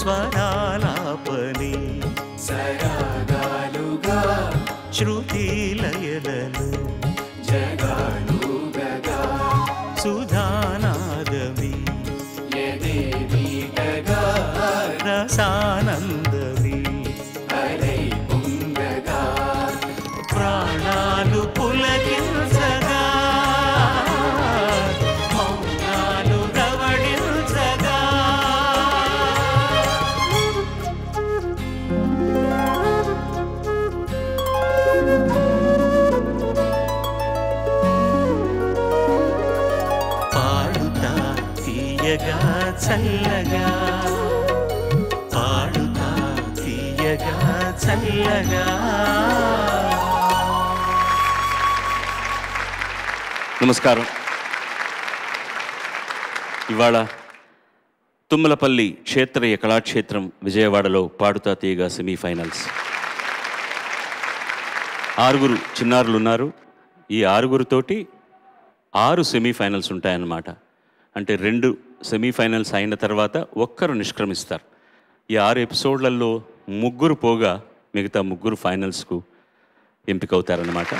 స్వరాలాపని సరాగాలుగా శృతి లయలలో జగాలుగగా సుధానాదమి ఎదే వీటగా రసానందమి అలై పొంగగా ప్రాణాలు పులకించగా మౌనాలు రవడించగా పాడుతా తీయగా చల్లగా పాడుతా తీయగా చల్లగా నమస్కారం ఇవాళ తుమ్మలపల్లి క్షేత్రయ కళాక్షేత్రం విజయవాడలో పాడుతా తీయగా సెమీఫైనల్స్ ఆరుగురు చిన్నారులు ఉన్నారు ఈ ఆరుగురితోటి ఆరు సెమీఫైనల్స్ ఉంటాయన్నమాట అంటే రెండు సెమీఫైనల్స్ అయిన తర్వాత ఒక్కరు నిష్క్రమిస్తారు ఈ ఆరు ఎపిసోడ్లలో ముగ్గురు పోగా మిగతా ముగ్గురు ఫైనల్స్కు ఎంపికవుతారన్నమాట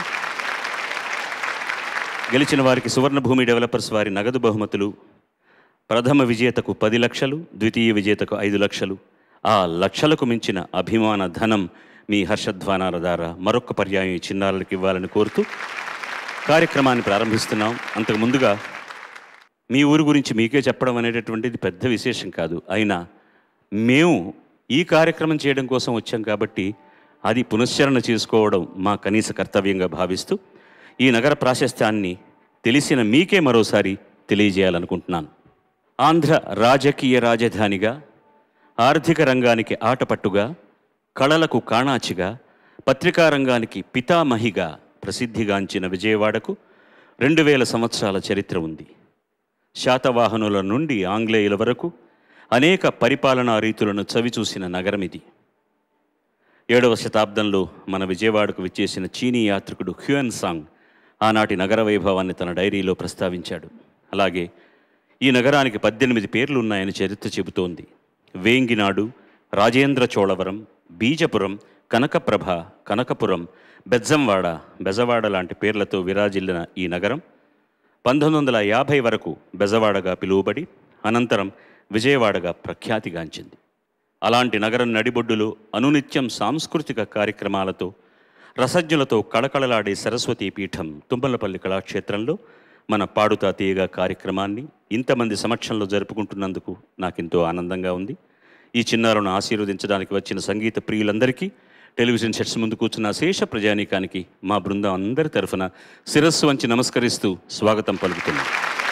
గెలిచిన వారికి సువర్ణభూమి డెవలపర్స్ వారి నగదు బహుమతులు ప్రథమ విజేతకు పది లక్షలు ద్వితీయ విజేతకు ఐదు లక్షలు ఆ లక్షలకు మించిన అభిమాన ధనం మీ హర్షధ్వానాల ద్వారా మరొక్క పర్యాయం ఈ చిన్నారులకు ఇవ్వాలని కోరుతూ కార్యక్రమాన్ని ప్రారంభిస్తున్నాం అంతకు ముందుగా మీ ఊరు గురించి మీకే చెప్పడం అనేటటువంటిది పెద్ద విశేషం కాదు అయినా మేము ఈ కార్యక్రమం చేయడం కోసం వచ్చాం కాబట్టి అది పునశ్చరణ చేసుకోవడం మా కనీస కర్తవ్యంగా భావిస్తూ ఈ నగర ప్రాశస్త్యాన్ని తెలిసిన మీకే మరోసారి తెలియజేయాలనుకుంటున్నాను ఆంధ్ర రాజకీయ రాజధానిగా ఆర్థిక రంగానికి ఆటపట్టుగా కళలకు కాణాచిగా పత్రికా రంగానికి పితామహిగా ప్రసిద్ధిగాంచిన విజయవాడకు రెండు వేల సంవత్సరాల చరిత్ర ఉంది శాతవాహనుల నుండి ఆంగ్లేయుల వరకు అనేక పరిపాలనా రీతులను చవిచూసిన నగరం ఇది ఏడవ శతాబ్దంలో మన విజయవాడకు విచ్చేసిన చీనీ యాత్రికుడు హ్యుయన్ సాంగ్ ఆనాటి నగర వైభవాన్ని తన డైరీలో ప్రస్తావించాడు అలాగే ఈ నగరానికి పద్దెనిమిది పేర్లు ఉన్నాయని చరిత్ర చెబుతోంది వేంగినాడు రాజేంద్ర చోళవరం బీజపురం కనకప్రభ కనకపురం బెజ్జంవాడ బెజవాడ లాంటి పేర్లతో విరాజిల్లిన ఈ నగరం పంతొమ్మిది వందల యాభై వరకు బెజవాడగా పిలువబడి అనంతరం విజయవాడగా ప్రఖ్యాతిగాంచింది అలాంటి నగరం నడిబొడ్డులో అనునిత్యం సాంస్కృతిక కార్యక్రమాలతో రసజ్ఞులతో కళకళలాడే సరస్వతీ పీఠం తుమ్మలపల్లి కళాక్షేత్రంలో మన పాడుతా తీయగా కార్యక్రమాన్ని ఇంతమంది సమక్షంలో జరుపుకుంటున్నందుకు నాకెంతో ఆనందంగా ఉంది ఈ చిన్నారును ఆశీర్వదించడానికి వచ్చిన సంగీత ప్రియులందరికీ టెలివిజన్ సెట్స్ ముందు కూర్చున్న శేష ప్రజానీకానికి మా బృందం అందరి తరఫున శిరస్సు వంచి నమస్కరిస్తూ స్వాగతం పలుకుతున్నాం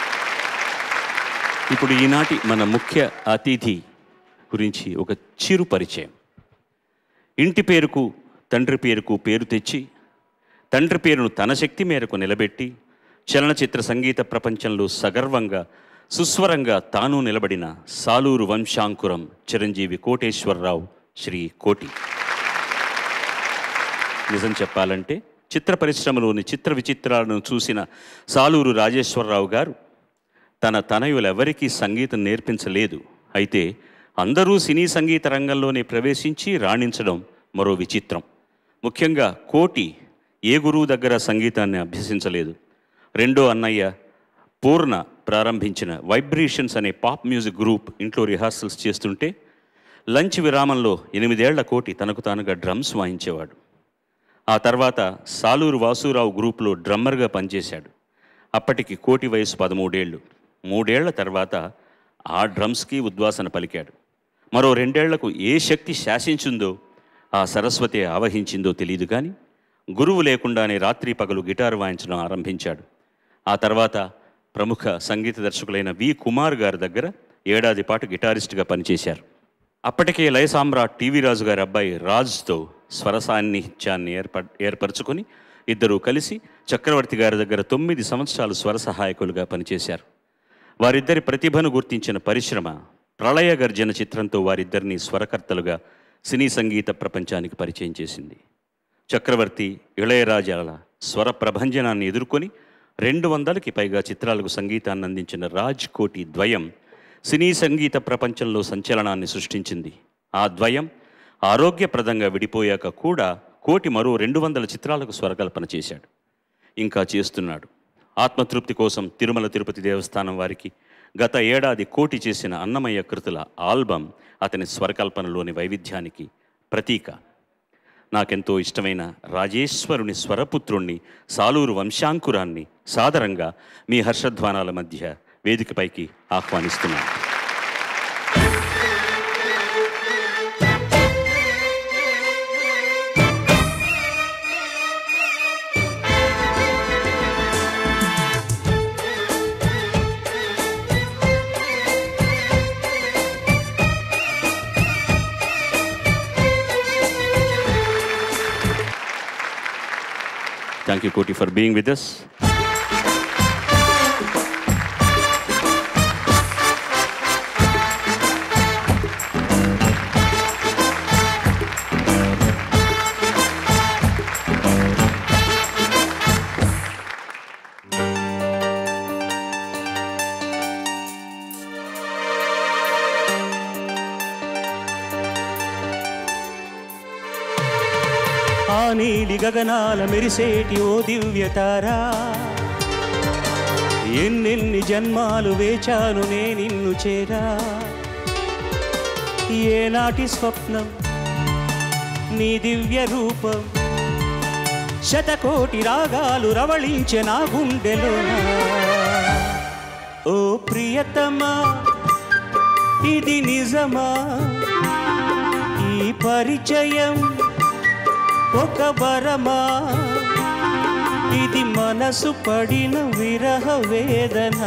ఇప్పుడు ఈనాటి మన ముఖ్య అతిథి గురించి ఒక చిరు పరిచయం ఇంటి పేరుకు తండ్రి పేరుకు పేరు తెచ్చి తండ్రి పేరును తన శక్తి మేరకు నిలబెట్టి చలనచిత్ర సంగీత ప్రపంచంలో సగర్వంగా సుస్వరంగా తాను నిలబడిన సాలూరు వంశాంకురం చిరంజీవి కోటేశ్వరరావు శ్రీ కోటి నిజం చెప్పాలంటే చిత్ర పరిశ్రమలోని చిత్ర విచిత్రాలను చూసిన సాలూరు రాజేశ్వరరావు గారు తన తనయులెవరికీ సంగీతం నేర్పించలేదు అయితే అందరూ సినీ సంగీత రంగంలోనే ప్రవేశించి రాణించడం మరో విచిత్రం ముఖ్యంగా కోటి ఏ గురువు దగ్గర సంగీతాన్ని అభ్యసించలేదు రెండో అన్నయ్య పూర్ణ ప్రారంభించిన వైబ్రేషన్స్ అనే పాప్ మ్యూజిక్ గ్రూప్ ఇంట్లో రిహార్సల్స్ చేస్తుంటే లంచ్ విరామంలో ఎనిమిదేళ్ల కోటి తనకు తానుగా డ్రమ్స్ వాయించేవాడు ఆ తర్వాత సాలూరు వాసురావు గ్రూప్లో డ్రమ్మర్గా పనిచేశాడు అప్పటికి కోటి వయసు పదమూడేళ్ళు మూడేళ్ల తర్వాత ఆ డ్రమ్స్కి ఉద్వాసన పలికాడు మరో రెండేళ్లకు ఏ శక్తి శాసించిందో ఆ సరస్వతి ఆవహించిందో తెలియదు కానీ గురువు లేకుండానే రాత్రి పగలు గిటారు వాయించడం ఆరంభించాడు ఆ తర్వాత ప్రముఖ సంగీత దర్శకులైన వి కుమార్ గారి దగ్గర ఏడాది పాటు గిటారిస్ట్గా పనిచేశారు అప్పటికే లయ సామ్రాట్ టీవీ రాజు గారి అబ్బాయి రాజ్తో స్వర సాన్నిహిత్యాన్ని ఏర్ప ఏర్పరచుకొని ఇద్దరూ కలిసి చక్రవర్తి గారి దగ్గర తొమ్మిది సంవత్సరాలు స్వర సహాయకులుగా పనిచేశారు వారిద్దరి ప్రతిభను గుర్తించిన పరిశ్రమ ప్రళయ గర్జన చిత్రంతో వారిద్దరిని స్వరకర్తలుగా సినీ సంగీత ప్రపంచానికి పరిచయం చేసింది చక్రవర్తి ఇళయరాజాల స్వర ప్రభంజనాన్ని ఎదుర్కొని రెండు వందలకి పైగా చిత్రాలకు సంగీతాన్ని అందించిన రాజ్ కోటి ద్వయం సినీ సంగీత ప్రపంచంలో సంచలనాన్ని సృష్టించింది ఆ ద్వయం ఆరోగ్యప్రదంగా విడిపోయాక కూడా కోటి మరో రెండు వందల చిత్రాలకు స్వరకల్పన చేశాడు ఇంకా చేస్తున్నాడు ఆత్మతృప్తి కోసం తిరుమల తిరుపతి దేవస్థానం వారికి గత ఏడాది కోటి చేసిన అన్నమయ్య కృతుల ఆల్బమ్ అతని స్వరకల్పనలోని వైవిధ్యానికి ప్రతీక నాకెంతో ఇష్టమైన రాజేశ్వరుని స్వరపుత్రుణ్ణి సాలూరు వంశాంకురాన్ని సాదరంగా మీ హర్షధ్వానాల మధ్య వేదికపైకి ఆహ్వానిస్తున్నాను thank you Koti for being with us ఆ నీలి గగనాల మెరిసేటి ఓ దివ్యతారా ఎన్నెన్ని జన్మాలు వేచాను నే నిన్ను చేరా ఏనాటి స్వప్నం నీ దివ్య రూపం శతకోటి రాగాలు రవళించే నా గుండెలోనా ఓ ప్రియతమా ఇది నిజమా ఈ పరిచయం ఒక వరమా ఇది మనసు పడిన విరహ వేదన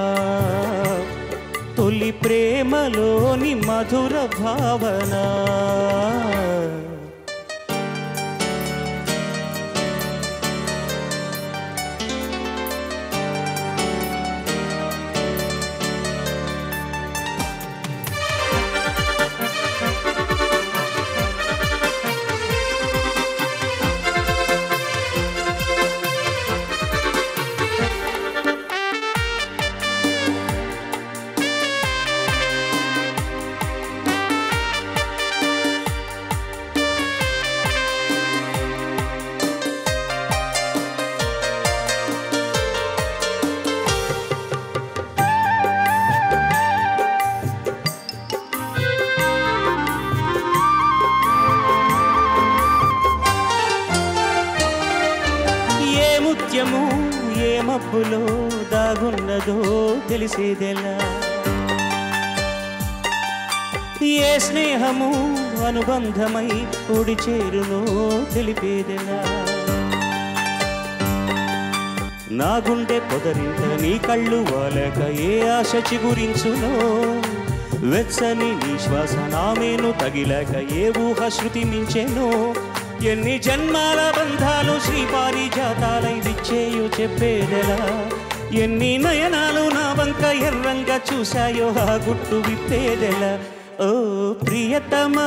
తొలి ప్రేమలోని మధుర భావన ఏ ముత్యము ఏ మబ్బులో దాగున్నదో తెలిసేదెలా ఏ స్నేహము అనుబంధమై ఒడి చేరునో తెలిపేదెలా నా గుండె పొదరింత నీ కళ్ళు వాలక ఏ ఆశ చిగురించునో వెచ్చని నీ శ్వాస నామేను తగిలాక ఏ ఊహ శృతి మించెనో ఎన్ని జన్మాల బంధాలు శ్రీపారి జాతాలై విచ్చేయు చెప్పేదెలా ఎన్ని నయనాలు నా వంక ఎర్రంగా చూశాయో ఆ గుట్టు విప్పేదెలా ఓ ప్రియతమా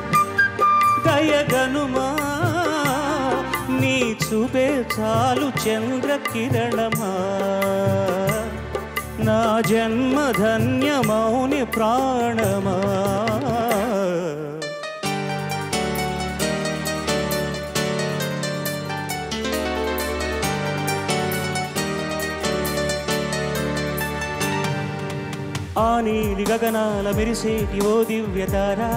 దయగనుమా నీ చూపే చాలు చంద్ర కిరణమా నా జన్మ ధన్యమౌని ప్రాణమా ఆ నీలి గగనాల మెరిసేటి ఓ దివ్యతారా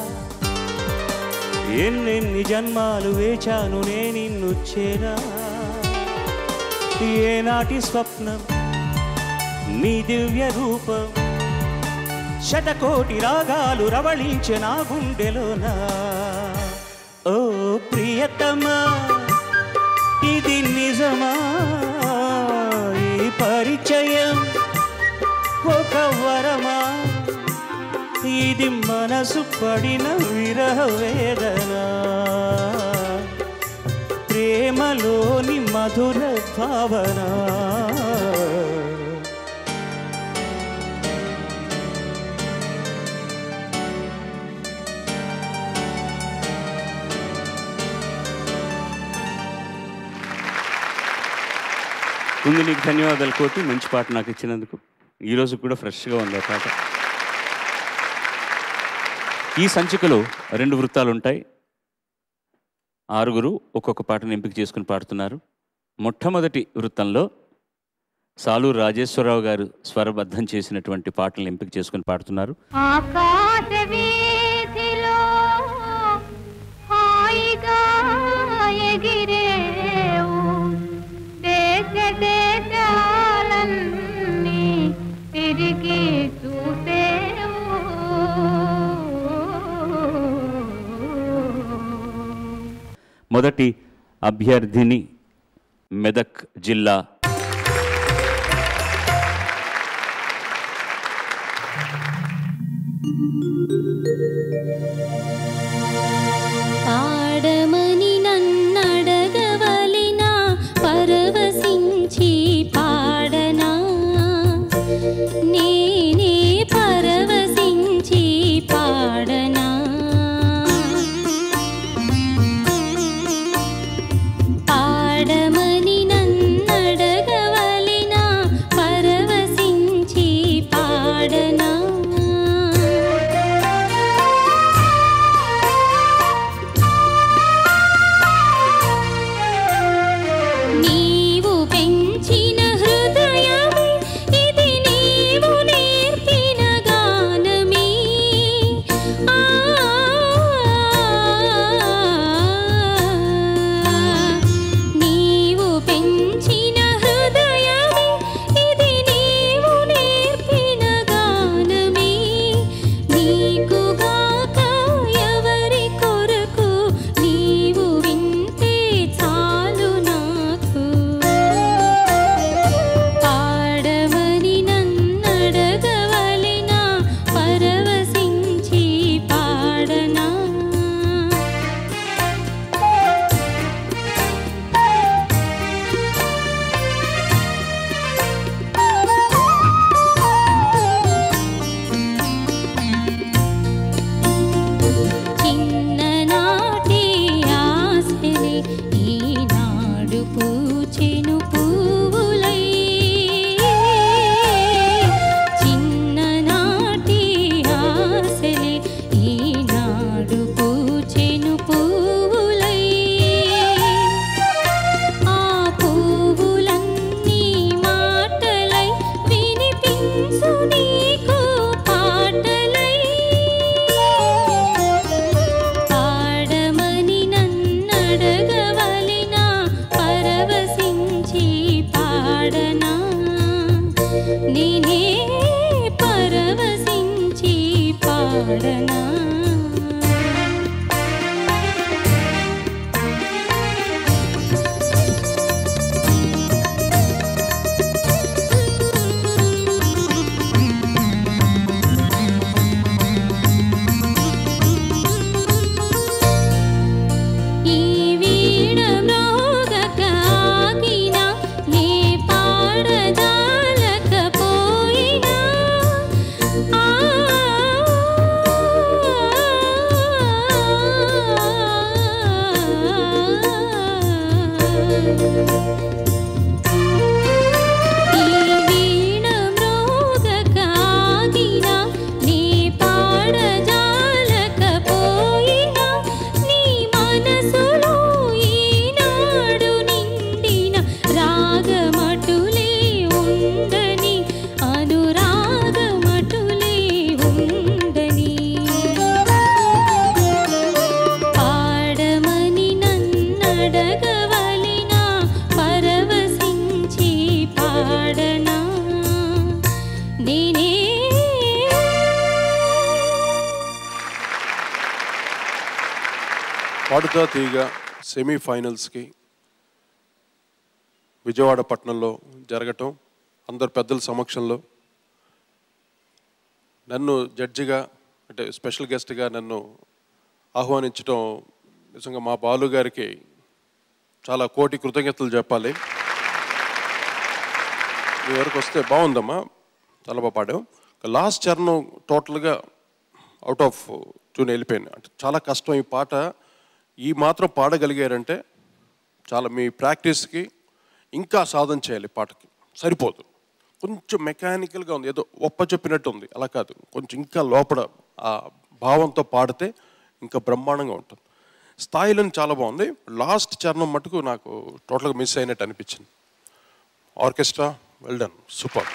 ఎన్నెన్ని జన్మాలు వేచాను నే నిన్ను చేరా ఏనాటి స్వప్నం నీ దివ్య రూపం శతకోటి రాగాలు రవళించే నా గుండెలోనా ఓ ప్రియతమా ఇది నిజమా ఈ పరిచయం ఒక వరమా ఇది మనసు పడిన విరహ వేదన ప్రేమలోని మధుర భావన ముందు నీకు ధన్యవాదాలు కోటి మంచి పాట నాకు ఇచ్చినందుకు ఈరోజు కూడా ఫ్రెష్గా ఉంది ఆ పాట ఈ సంచికలో రెండు వృత్తాలు ఉంటాయి ఆరుగురు ఒక్కొక్క పాటను ఎంపిక చేసుకుని పాడుతున్నారు మొట్టమొదటి వృత్తంలో సాలూరు రాజేశ్వరరావు గారు స్వరబద్ధం చేసినటువంటి పాటలను ఎంపిక చేసుకుని పాడుతున్నారు ఆకాశ వీధిలో హాయిగా ఎగిరేవు దేశ దేశాలన్నీ తిరిగి చూసేవు మొదటి అభ్యర్థిని మెదక్ జిల్లా పాడమని నన్నడగవలినా పరవశించి పాడనా నేనే పరవశించి పాడనా పాడమని నన్నడగవలినా పరవశించి పాడనా నీవు పెంచిన హృదయమే ఇది నీవు నేర్పిన గానమే ఆ నీవు పెంచిన హృదయమే ఇది నీవు నేర్పిన గానమే నీకుగాక ఎవరి కొరకు నీవు వింటే చాలు నాకు పాడమని నన్నడగవలినా పరవశించి పాడనా చిన్ననాటి ఆశలే ఈనాడు పూచెను పువ్వులై చిన్ననాటి ఆశలే ఈనాడు పూచెను పువ్వులై ఆ పువ్వులన్నీ మాటలై వినిపించు నీకు పాటలై పాడమని నన్నడగవలినా పరవశించి పాడనా నేనే పరవశించి పాడనా ఈ వీణ మ్రోగక ఆగిన నే పాడజాలకపోయినా ఆ ఈ వీణ మ్రోగక ఆగిన నీ పాడజాలకపోయినా నీ మనసులో ఈనాడు నిండిన రాగమటులే ఉండని అనురాగమటులే ఉండని పాడమని నన్నడగవలినా పరవశించి పాడనా నేనే పాడుతా తీగ సెమీఫైనల్స్కి విజయవాడ పట్టణంలో జరగటం అందరు పెద్దల సమక్షంలో నన్ను జడ్జిగా అంటే స్పెషల్ గెస్ట్గా నన్ను ఆహ్వానించడం నిజంగా మా బాలు గారికి చాలా కోటి కృతజ్ఞతలు చెప్పాలి మీ వరకు వస్తే బాగుందమ్మా చాలా బాగా పాడాం లాస్ట్ చరణం టోటల్గా అవుట్ ఆఫ్ ట్యూన్ వెళ్ళిపోయాను అంటే చాలా కష్టం ఈ పాట ఈ మాత్రం పాడగలిగారంటే చాలా మీ ప్రాక్టీస్కి ఇంకా సాధన చేయాలి పాటకి సరిపోదు కొంచెం మెకానికల్గా ఉంది ఏదో ఒప్ప చెప్పినట్టు ఉంది అలా కాదు కొంచెం ఇంకా లోపల ఆ భావంతో పాడితే ఇంకా బ్రహ్మాండంగా ఉంటుంది స్థాయిలను చాలా బాగుంది లాస్ట్ చరణం మటుకు నాకు టోటల్గా మిస్ అయినట్టు అనిపించింది ఆర్కెస్ట్రా వెల్ డన్ సూపర్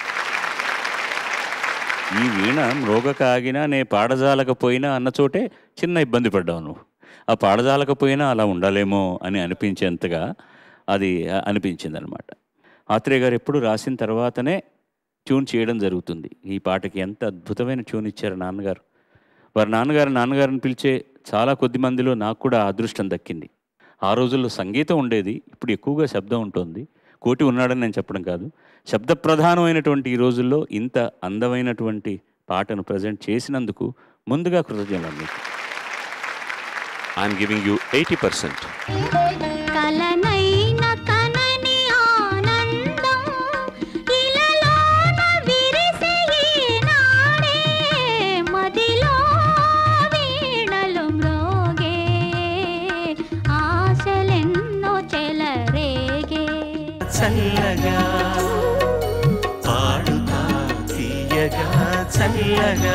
ఈ వీణ మ్రోగక ఆగినా నే పాడజాలకపోయినా అన్న చోటే చిన్న ఇబ్బంది పడ్డావు నువ్వు ఆ పాడజాలకపోయినా అలా ఉండాలేమో అని అనిపించేంతగా అది అనిపించింది అనమాట ఆత్రేయ గారు ఎప్పుడు రాసిన తర్వాతనే ట్యూన్ చేయడం జరుగుతుంది ఈ పాటకి ఎంత అద్భుతమైన ట్యూన్ ఇచ్చారు నాన్నగారు వారి నాన్నగారు నాన్నగారిని పిలిచే చాలా కొద్ది మందిలో నాకు కూడా ఆ అదృష్టం దక్కింది ఆ రోజుల్లో సంగీతం ఉండేది ఇప్పుడు ఎక్కువగా శబ్దం ఉంటుంది కోటి ఉన్నాడని నేను చెప్పడం కాదు శబ్ద ప్రధానమైనటువంటి ఈ రోజుల్లో ఇంత అందమైనటువంటి పాటను ప్రజెంట్ చేసినందుకు ముందుగా కృతజ్ఞతలు మీకు I'm giving you eighty percent కలనైన కనని ఆనందం ఇలలోన విరిసే ఈనాడే మదిలో వీణలు మ్రోగే ఆశలెన్నో చెలరేగే చల్లగా పాడుతా తీయగా చల్లగా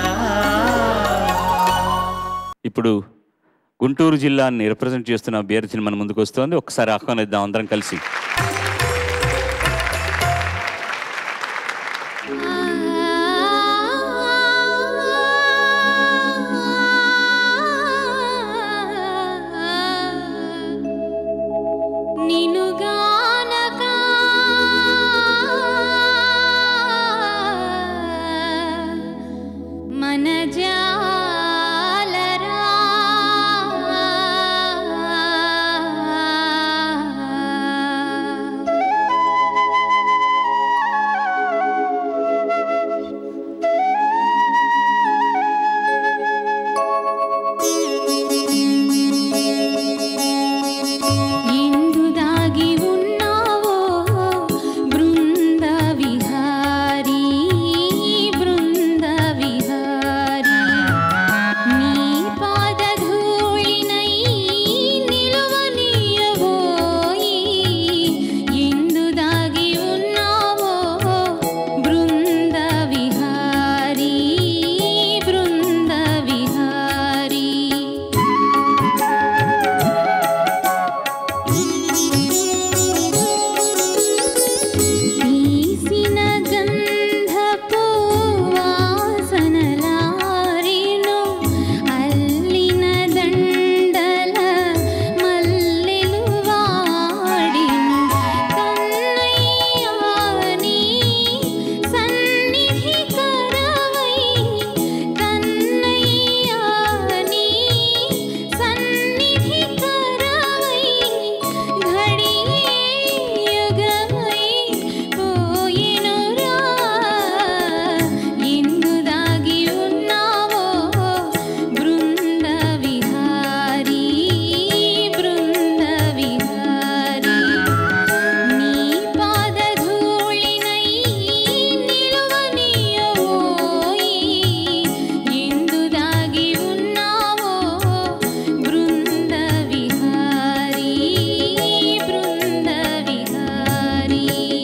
ఇప్పుడు గుంటూరు జిల్లాని రిప్రజెంట్ చేస్తున్న అభ్యర్థిని మన ముందుకు వస్తోంది ఒకసారి ఆహ్వానిద్దాం అందరం కలిసి నినుగానక మన జాలరా ఎందు దాగి ఉన్నావో బృంద విహారీ బృంద విహారీ నీ పాదధూళినై నిలువనీయవోయి ఎందు దాగి ఉన్నావో బృంద విహారీ బృంద విహారీ వీసిన గంధపు వాసనలారిను అల్లిన దండల మల్లెలు వాడిను కన్నయ్యాని సన్నిధి కరవై కన్నయ్యాని సన్నిధి కరవై ఘడియుగమై పోయెనురా ఎందు దాగి ఉన్నావో బృంద విహారీ బృంద విహారీ నీ పాదధూళినై నిలువనీయవోయి ఎందు దాగి ఉన్నావో బృంద విహారీ బృంద విహారీ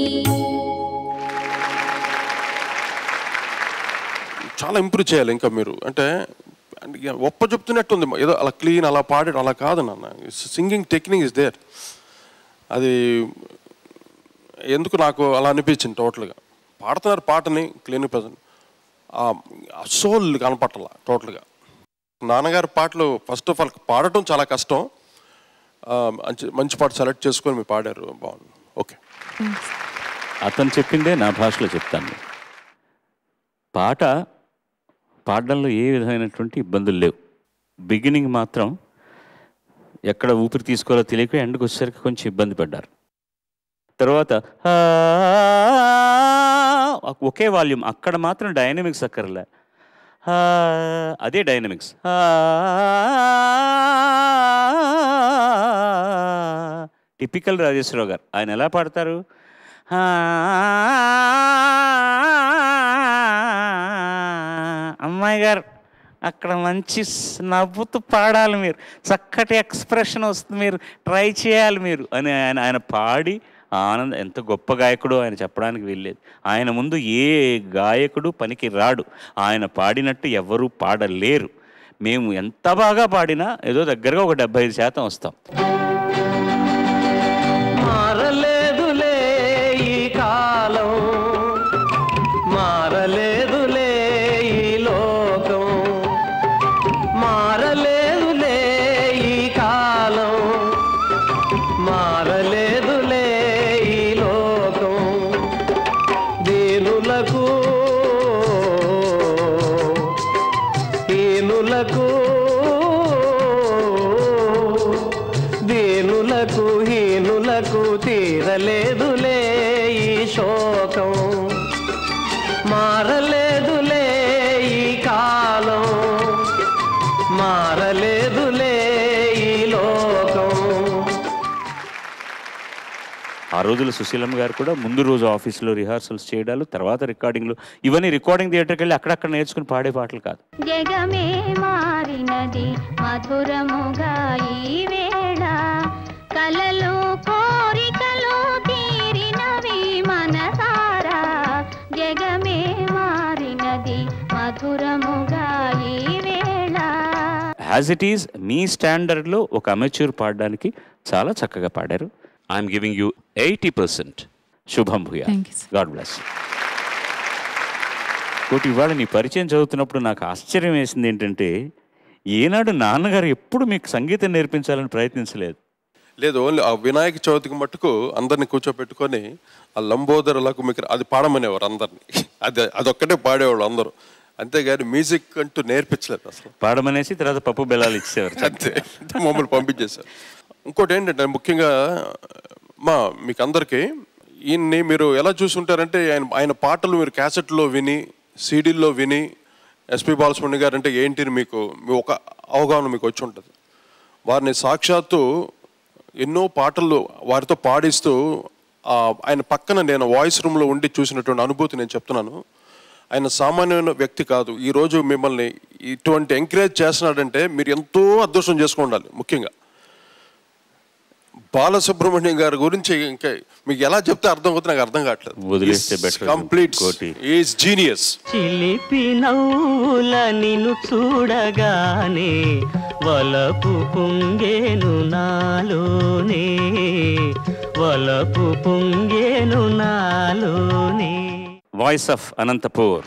చాలా ఇంప్రూవ్ చేయాలి ఇంకా మీరు అంటే అంటే ఇక ఒప్ప చెప్తున్నట్టుంది ఏదో అలా క్లీన్ అలా పాడడం అలా కాదు నాన్న సింగింగ్ టెక్నిక్ ఇస్ దేర్ అది ఎందుకు నాకు అలా అనిపించింది టోటల్గా పాడుతున్నారు పాటని క్లీన్ ప్రజెంట్ ఆ సోల్ కనపట్టాల టోటల్గా నాన్నగారి పాటలు ఫస్ట్ ఆఫ్ ఆల్ పాడటం చాలా కష్టం ఆ, మంచి మంచి పాట సెలెక్ట్ చేసుకొని మీరు పాడారు బాగుంది ఓకే అతను చెప్పిందే నా భాషలో చెప్తాను పాట పాడడంలో ఏ విధమైనటువంటి ఇబ్బందులు లేవు బిగినింగ్ మాత్రం ఎక్కడ ఊపిరి తీసుకోవాలో తెలియక ఎండకు వచ్చేసరికి కొంచెం ఇబ్బంది పడ్డారు తర్వాత "ఆ" ఒకే వాల్యూమ్ అక్కడ మాత్రం డైనమిక్స్ అక్కర్లే "ఆ" అదే డైనమిక్స్ "ఆ" టిపికల్ రాజేశ్వరరావు గారు ఆయన ఎలా పాడతారు "ఆ" అమ్మాయి గారు అక్కడ మంచి స్- నవ్వుతూ పాడాలి మీరు చక్కటి ఎక్స్ప్రెషన్ వస్తుంది మీరు ట్రై చేయాలి మీరు అని ఆయన ఆయన పాడి ఆనంద్ ఎంత గొప్ప గాయకుడు ఆయన చెప్పడానికి వెళ్ళేది ఆయన ముందు ఏ గాయకుడు పనికి రాడు ఆయన పాడినట్టు ఎవ్వరూ పాడలేరు మేము ఎంత బాగా పాడినా ఏదో దగ్గరగా ఒక డెబ్బై ఐదు శాతం వస్తాం మారలేదులే ఈ కాలం మారలేదులే ఈ లోకం మారలేదులే ఈ కాలం మారలేదులే ఈ లోకం దీనులకు హీనులకు దీనులకు హీనులకు తీరలేదులే ఈ శోకం మారలేదులే ఈ కాలం మారలేదులే ఈ లోకం ఆ రోజుల సుశీలమ్మ గారు కూడా ముందు రోజు ఆఫీస్లో రిహార్సల్స్ చేయడాలు తర్వాత రికార్డింగ్లు ఇవన్నీ రికార్డింగ్ థియేటర్కి వెళ్ళి అక్కడక్కడ నేర్చుకుని పాడే పాటలు కాదు జగమే మారినది మధురముగా ఈ వేళ కలలు కోరికలు తీరినవి మనసారా జగమే మారినది మధురముగా ఈ వేళ యాజ్ ఇట్ ఈజ్ మీ స్టాండర్డ్లో ఒక అమెచ్యూర్ పాడడానికి చాలా చక్కగా పాడారు I'm giving you eighty percent శుభం భూయా Thank you, sir. God bless Koti ఇవాళ నీ పరిచయం చదువుతున్నప్పుడు నాకు ఆశ్చర్యం వేసింది ఏంటంటే ఏనాడు నాన్నగారు ఎప్పుడు మీకు సంగీతం నేర్పించాలని ప్రయత్నించలేదు లేదు ఓన్లీ ఆ వినాయక చవితికి మట్టుకు అందరిని కూర్చోపెట్టుకొని ఆ లంబోదరులకు మీకు అది పాడమనేవారు అందరిని అది అదొక్కటే పాడేవాళ్ళు అందరూ అంతేగాని మ్యూజిక్ అంటూ నేర్పించలేదు అసలు పాడమనేసి తర్వాత పప్పు బెల్లాలు ఇచ్చేవారు అంతే మమ్మల్ని పంపించేశారు ఇంకోటి ఏంటంటే ముఖ్యంగా మా మీకు అందరికీ ఈయన్ని మీరు ఎలా చూసుంటారంటే ఆయన ఆయన పాటలు మీరు క్యాసెట్లో విని సీడీల్లో విని ఎస్పి బాలసుబ్రహ్మణ్య గారు అంటే ఏంటిని మీకు మీ ఒక అవగాహన మీకు వచ్చి ఉంటుంది వారిని సాక్షాత్తు ఎన్నో పాటలు వారితో పాడిస్తూ ఆ, ఆయన పక్కన నేను వాయిస్ రూమ్లో ఉండి చూసినటువంటి అనుభూతి నేను చెప్తున్నాను ఆయన సామాన్యమైన వ్యక్తి కాదు ఈరోజు మిమ్మల్ని ఇటువంటి ఎంకరేజ్ చేస్తున్నాడంటే మీరు ఎంతో అదృష్టం చేసుకుని ఉండాలి ముఖ్యంగా బాలసుబ్రహ్మణ్యం గారి గురించి ఇంకా మీకు ఎలా చెప్తే అర్థం అవుతుంది నాకు అర్థం వదిలేస్తే better. కావట్లేదు కంప్లీట్ కోటి. ఈజ్ జీనియస్ చిలిపి నవ్వుల నిన్ను చూడగానే వలపు పొంగేను నాలోనే వలపు పొంగేను నాలోనే వాయిస్ ఆఫ్ అనంతపూర్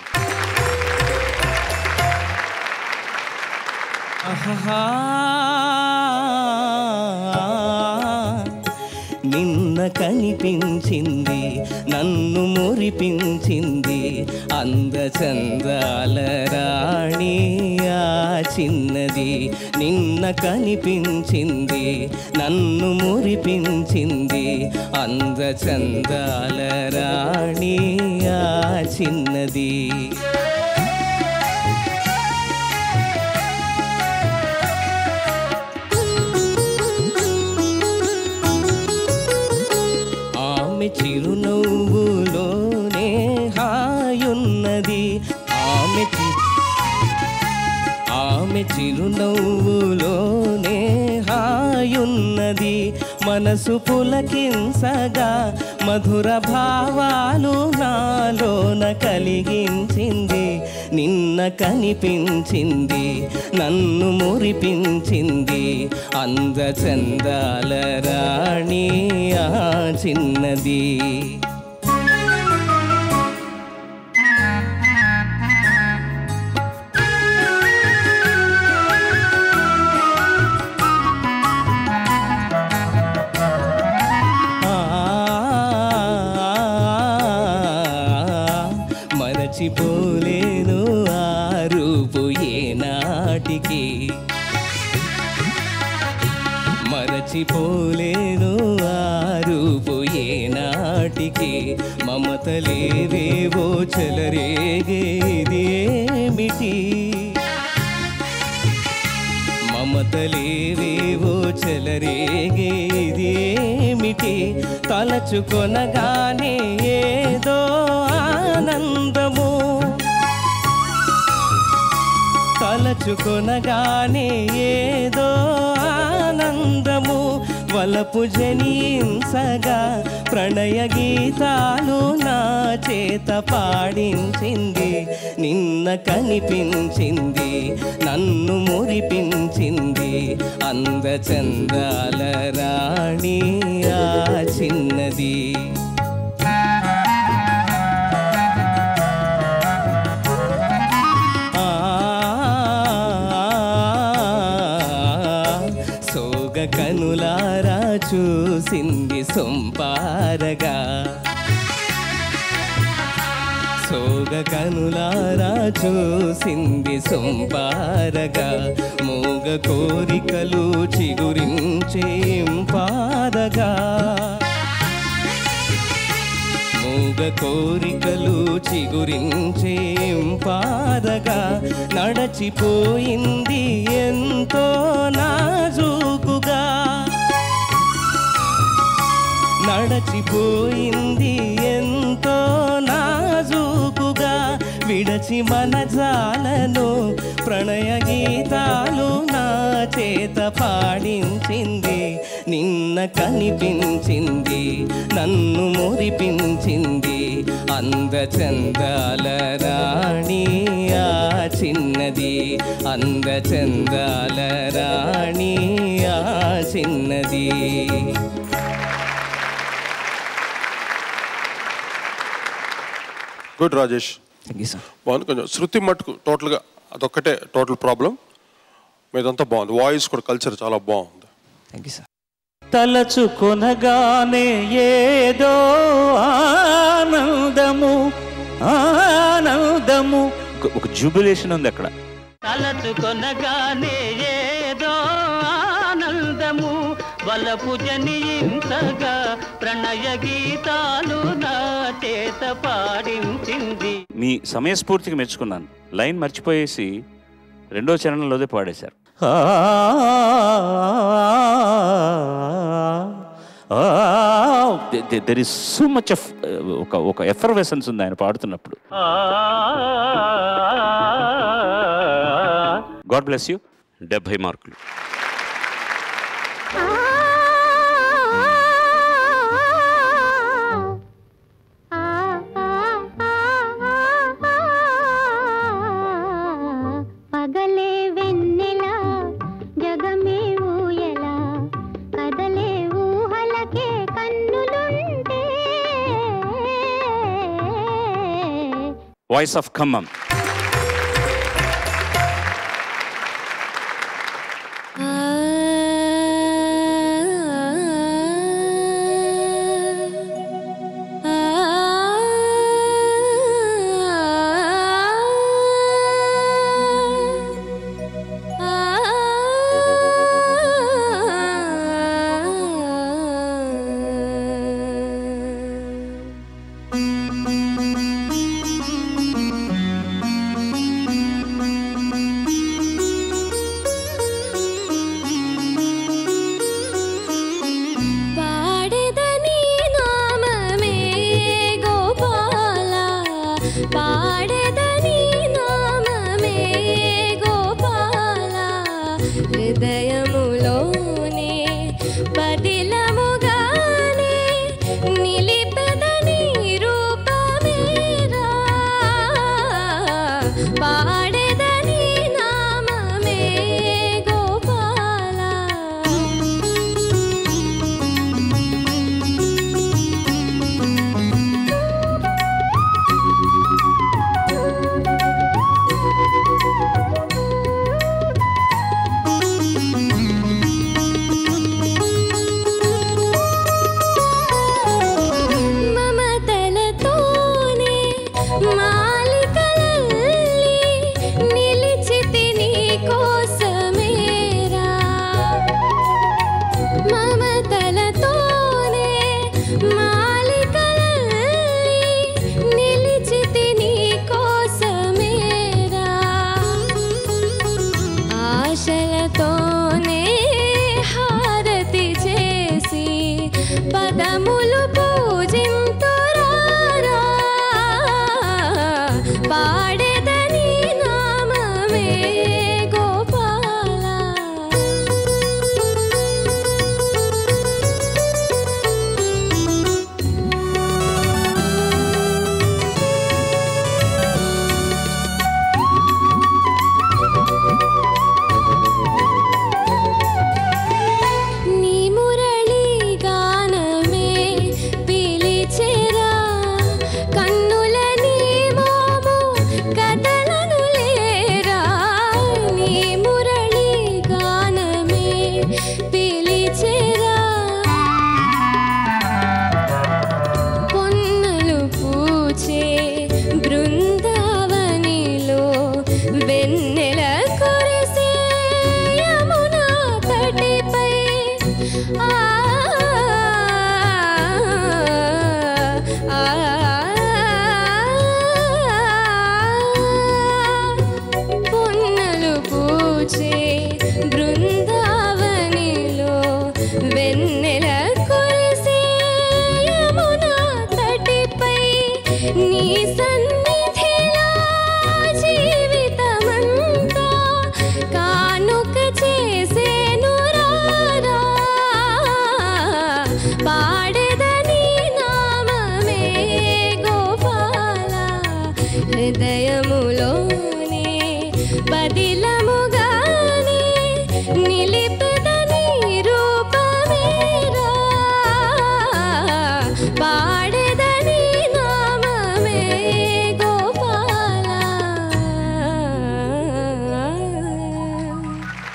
నిన్న కనిపించింది నన్ను మురిపించింది అందచందాల రాణి ఆ చిన్నది నిన్న కనిపించింది నన్ను మురిపించింది అందచందాల రాణి ఆ చిన్నది ఆమె చిరునవ్వులోనే హాయున్నది ఆమె చి ఆమె చిరునవ్వులోనే హాయున్నది మనసు పులకింసగా మధుర భావాలు నాలోన కలిగించింది నిన్న కనిపించింది నన్ను మురిపించింది అందచందాల రాణి ఆ చిన్నది మరచిపోలేను ఆ రూపు ఏనాటికి మరచిపోలేను ఆ రూపు ఏనాటికి మమతలేవేవో చెలరేగేది ఏమిటి మమతలేవేవో చెలరేగేది ఏమిటి తలచుకొనగానే ఏదో ఆనందము తల తలచుకొనగానే ఏదో ఆనందము వలపు జనించగా ప్రణయ గీతాలు నా చేత పాడించింది నిన్న కనిపించింది నన్ను మురిపించింది అందచందాల రాణి ఆ చిన్నది ఆ సోగ కనులారా చూసింది సొంపారగా సోగ కనులారా చూసింది సొంపారగా మూగ కోరికలు చిగురించేం పారగా మూగ కోరికలు చిగురించేం పారగా నడచిపోయింది ఎంతో నాజూకుగా నడచిపోయింది ఎంతో నాజూకుగా విడచి మన జాలను ప్రణయ గీతాలు నా చేత పాడించింది నిన్న కనిపించింది నన్ను మురిపించింది అందచందాల రాణి ఆ చిన్నది అందచందాల రాణి ఆ చిన్నది good Rajesh thank you sir బాగుంది కొంచెం శృతి మట్టుకు టోటల్గా అదొక్కటే టోటల్ ప్రాబ్లం మీదంతా బాగుంది వాయిస్ కూడా కల్చర్ చాలా బాగుంది థ్యాంక్ యూ సార్ తలచుకొనగానే ఏదో ఆనందము ఆనందము ఒక- ఒక జూబిలేషన్ ఉంది అక్కడ తలచుకొనగానే ఏదో ఆనందము వలపు జనించగా ప్రణయ గీతాలు నా చేత పాడించింది మీ సమయస్ఫూర్తికి మెచ్చుకున్నాను లైన్ మర్చిపోయేసి రెండో చరణంలోదే పాడేశారు there is so much of ఒక ఒక ఎఫర్వెసెన్స్ ఉంది ఆయన పాడుతున్నప్పుడు గాడ్ బ్లెస్ యూ డెబ్భై మార్కులు పగలే వెన్నెలా జగమే ఊయలా కదలే ఊహలకే కన్నులుంటే వాయిస్ ఆఫ్ ఖమ్మం ఆ వెన్నెల కురిసే యమునా తటిపై ఆ ఆ, పొన్నలు పూచే బృందావనిలో వెన్నెల కురిసే యమునా తటిపై నీ సన్నిధిలో జీవితమంతా కానుక చేసేను రారా పాడెదని నామమే గోపాల హృదయములోనే బదిలముగానే నిలిపెదని రూపమేరా పాడెదని నామమే గోపాల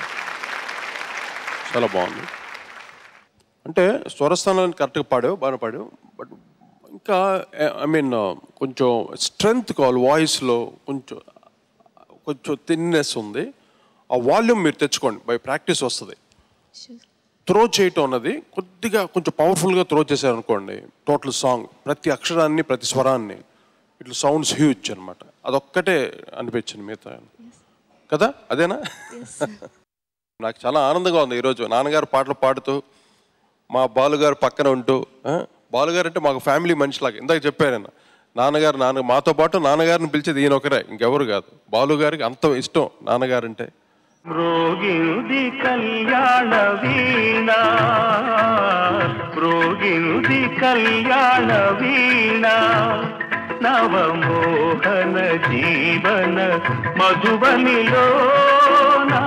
చాలా బాగుంది అంటే స్వరస్థానాన్ని కరెక్ట్గా పాడావు బాగా పాడావు బట్ ఇంకా ఐ మీన్ కొంచెం స్ట్రెంగ్త్ కావాలి వాయిస్లో కొంచెం కొంచెం థిన్నెస్ ఉంది ఆ వాల్యూమ్ మీరు తెచ్చుకోండి బై ప్రాక్టీస్ వస్తుంది త్రో చేయటం అన్నది కొద్దిగా కొంచెం పవర్ఫుల్గా త్రో చేశారనుకోండి టోటల్ సాంగ్ ప్రతి అక్షరాన్ని ప్రతి స్వరాన్ని ఇట్లా సౌండ్స్ హ్యూజ్ అనమాట అదొక్కటే అనిపించింది మిగతా కదా అదేనా నాకు చాలా ఆనందంగా ఉంది ఈరోజు నాన్నగారు పాటలు పాడుతూ మా బాలుగారు పక్కన ఉంటూ ఆ, బాలుగారు అంటే మాకు ఫ్యామిలీ మనిషిలాగా ఇందాక చెప్పాను నేను నాన్నగారు నాన్న మాతో పాటు నాన్నగారిని పిలిచేది ఈయన ఒకరే ఇంకెవరు కాదు బాలుగారికి అంత ఇష్టం నాన్నగారు అంటే ರೋಗಿನುದಿ ಕಲ್ಯಾಣ ವೀಣಾ ರೋಗಿನುದಿ ಕಲ್ಯಾಣ ವೀಣಾ ನವಮೋಹನ ಜೀವನ ಮಧುಬನಿಲೋನಾ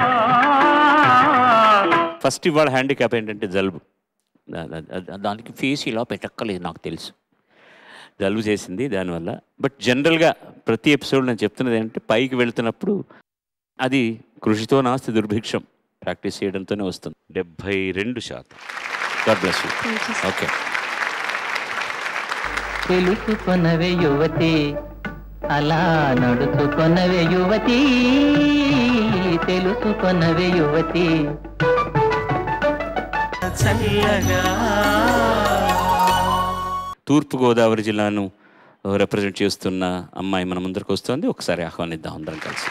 ఫస్ట్ ఇవాళ హ్యాండిక్యాప్ ఏంటంటే జలుబు దా- దా- దా- దానికి ఫేస్ ఇలా పెట్టక్కలేదు నాకు తెలుసు జలుబు చేసింది దానివల్ల బట్ జనరల్గా ప్రతి ఎపిసోడ్ నేను చెప్తున్నది ఏంటంటే పైకి వెళ్తున్నప్పుడు అది కృషితో నాస్తి దుర్భిక్షం ప్రాక్టీస్ చేయడంతోనే వస్తుంది డెబ్భై రెండు శాతం గాడ్ బ్లెస్ యూ ఓకే తెలుసుకొనవే యువతి అలా నడుచుకొనవే యువతి తెలుసుకొనవే యువతి తూర్పుగోదావరి జిల్లాను రిప్రజెంట్ చేస్తున్న అమ్మాయి మన ముందరికి వస్తుంది ఒకసారి ఆహ్వానిద్దాం అందరం కలిసి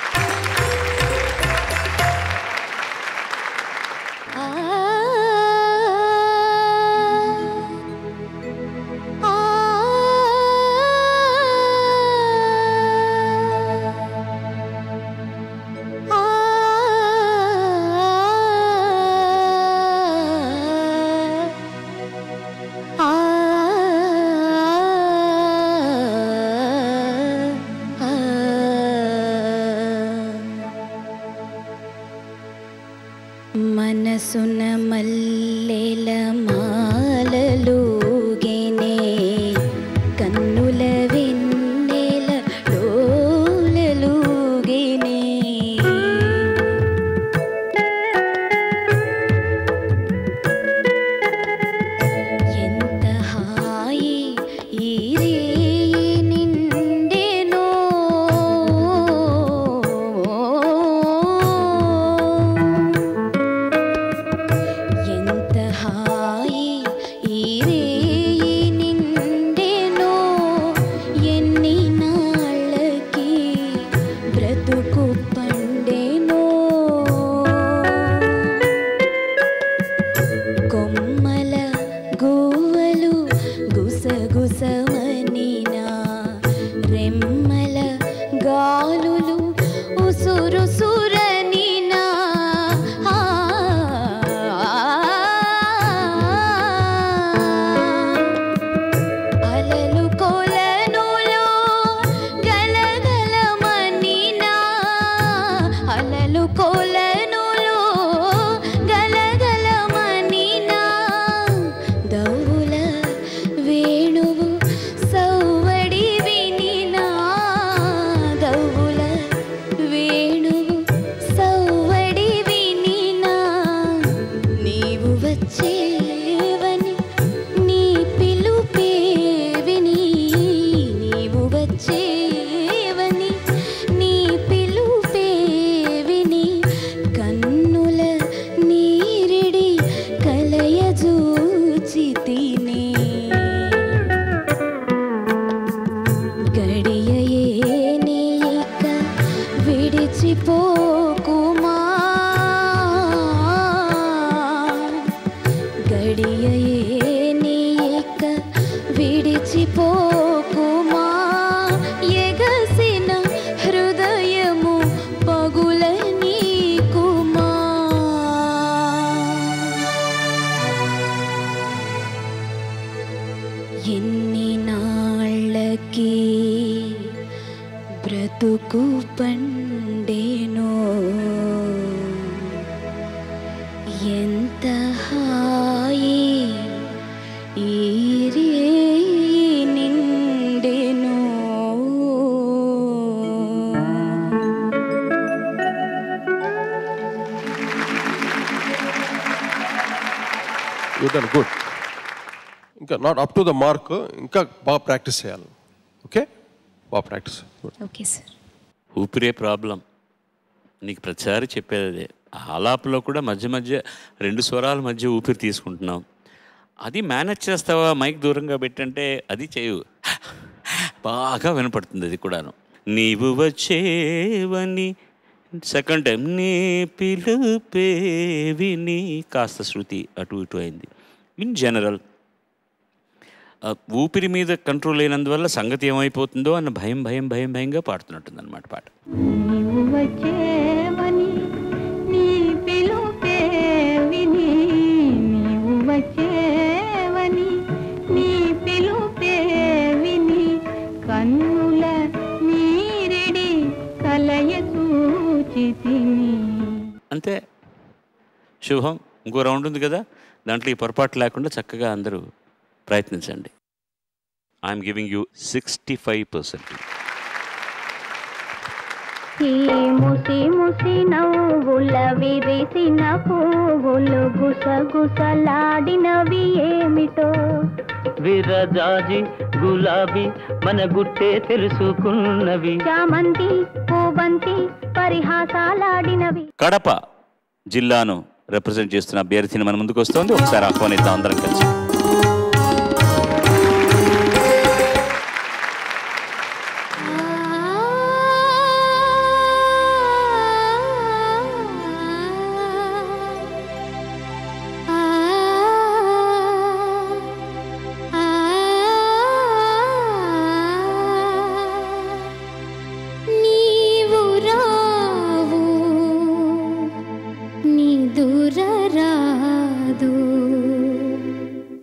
మనసున మల్లెల మాలలుగెనే కన్నుల వెన్నెల డోలలుగెనే ఎంత హాయి ఈ రేయి నిండెనో ఎంత హాయి ఈ రే విడిచిపోకుమా గడియయే నీక విడిచిపోకుమా ఎగసిన హృదయము పగుల నీకుమా ఎన్ని నాళ్ళకి బ్రతుకు పండేనో ఎంత హాయి ఈ రేయి నిండెనో యూ డన్ గుడ్ ఇంకా not up to the mark ఇంకా బాగా ప్రాక్టీస్ చేయాలి ఓకే బాగా ప్రాక్టీస్ గుడ్ ఓకే సార్ ఊపిరే ప్రాబ్లం నీకు ప్రతిసారి చెప్పేది అదే ఆలాపలో కూడా మధ్య మధ్య రెండు స్వరాల మధ్య ఊపిరి తీసుకుంటున్నాం అది మేనేజ్ చేస్తావా మైక్ దూరంగా పెట్టంటే అది చేయు బాగా వినపడుతుంది అది కూడాను నీవు వచ్చేవని సెకండ్ టైం నీ పిలుపే విని కాస్త శృతి అటు ఇటు అయింది ఇన్ జనరల్ ఆ, ఊపిరి మీద కంట్రోల్ లేనందువల్ల సంగతి ఏమైపోతుందో అన్న భయం భయం భయం భయంగా పాడుతున్నట్టుంది అనమాట పాట నీవు వచ్చేవని నీ పిలుపే విని నీవు వచ్చేవని నీ పిలుపే విని కన్నుల నీరిడి కలయ సూచితిని అంతే శుభం ఇంకో రౌండ్ ఉంది కదా దాంట్లో ఈ పొరపాటు లేకుండా చక్కగా అందరూ ప్రయత్నించండి I'm giving you sixty five percent ఈ ముసి ముసి నవ్వుల విరిసిన పువ్వులు గుసగుసలాడినవి ఏమిటో విరజాజి గులాబీ మన గుట్టే తెలుసుకున్నవి చామంతి పూబంతి పరిహాసాలాడినవి కడప జిల్లాను రిప్రజెంట్ చేస్తున్న అభ్యర్థిని మన ముందుకు వస్తుంది ఒకసారి ఆహ్వానిద్దాం అందరం కలిసి నీవు రావు నిదుర రాదు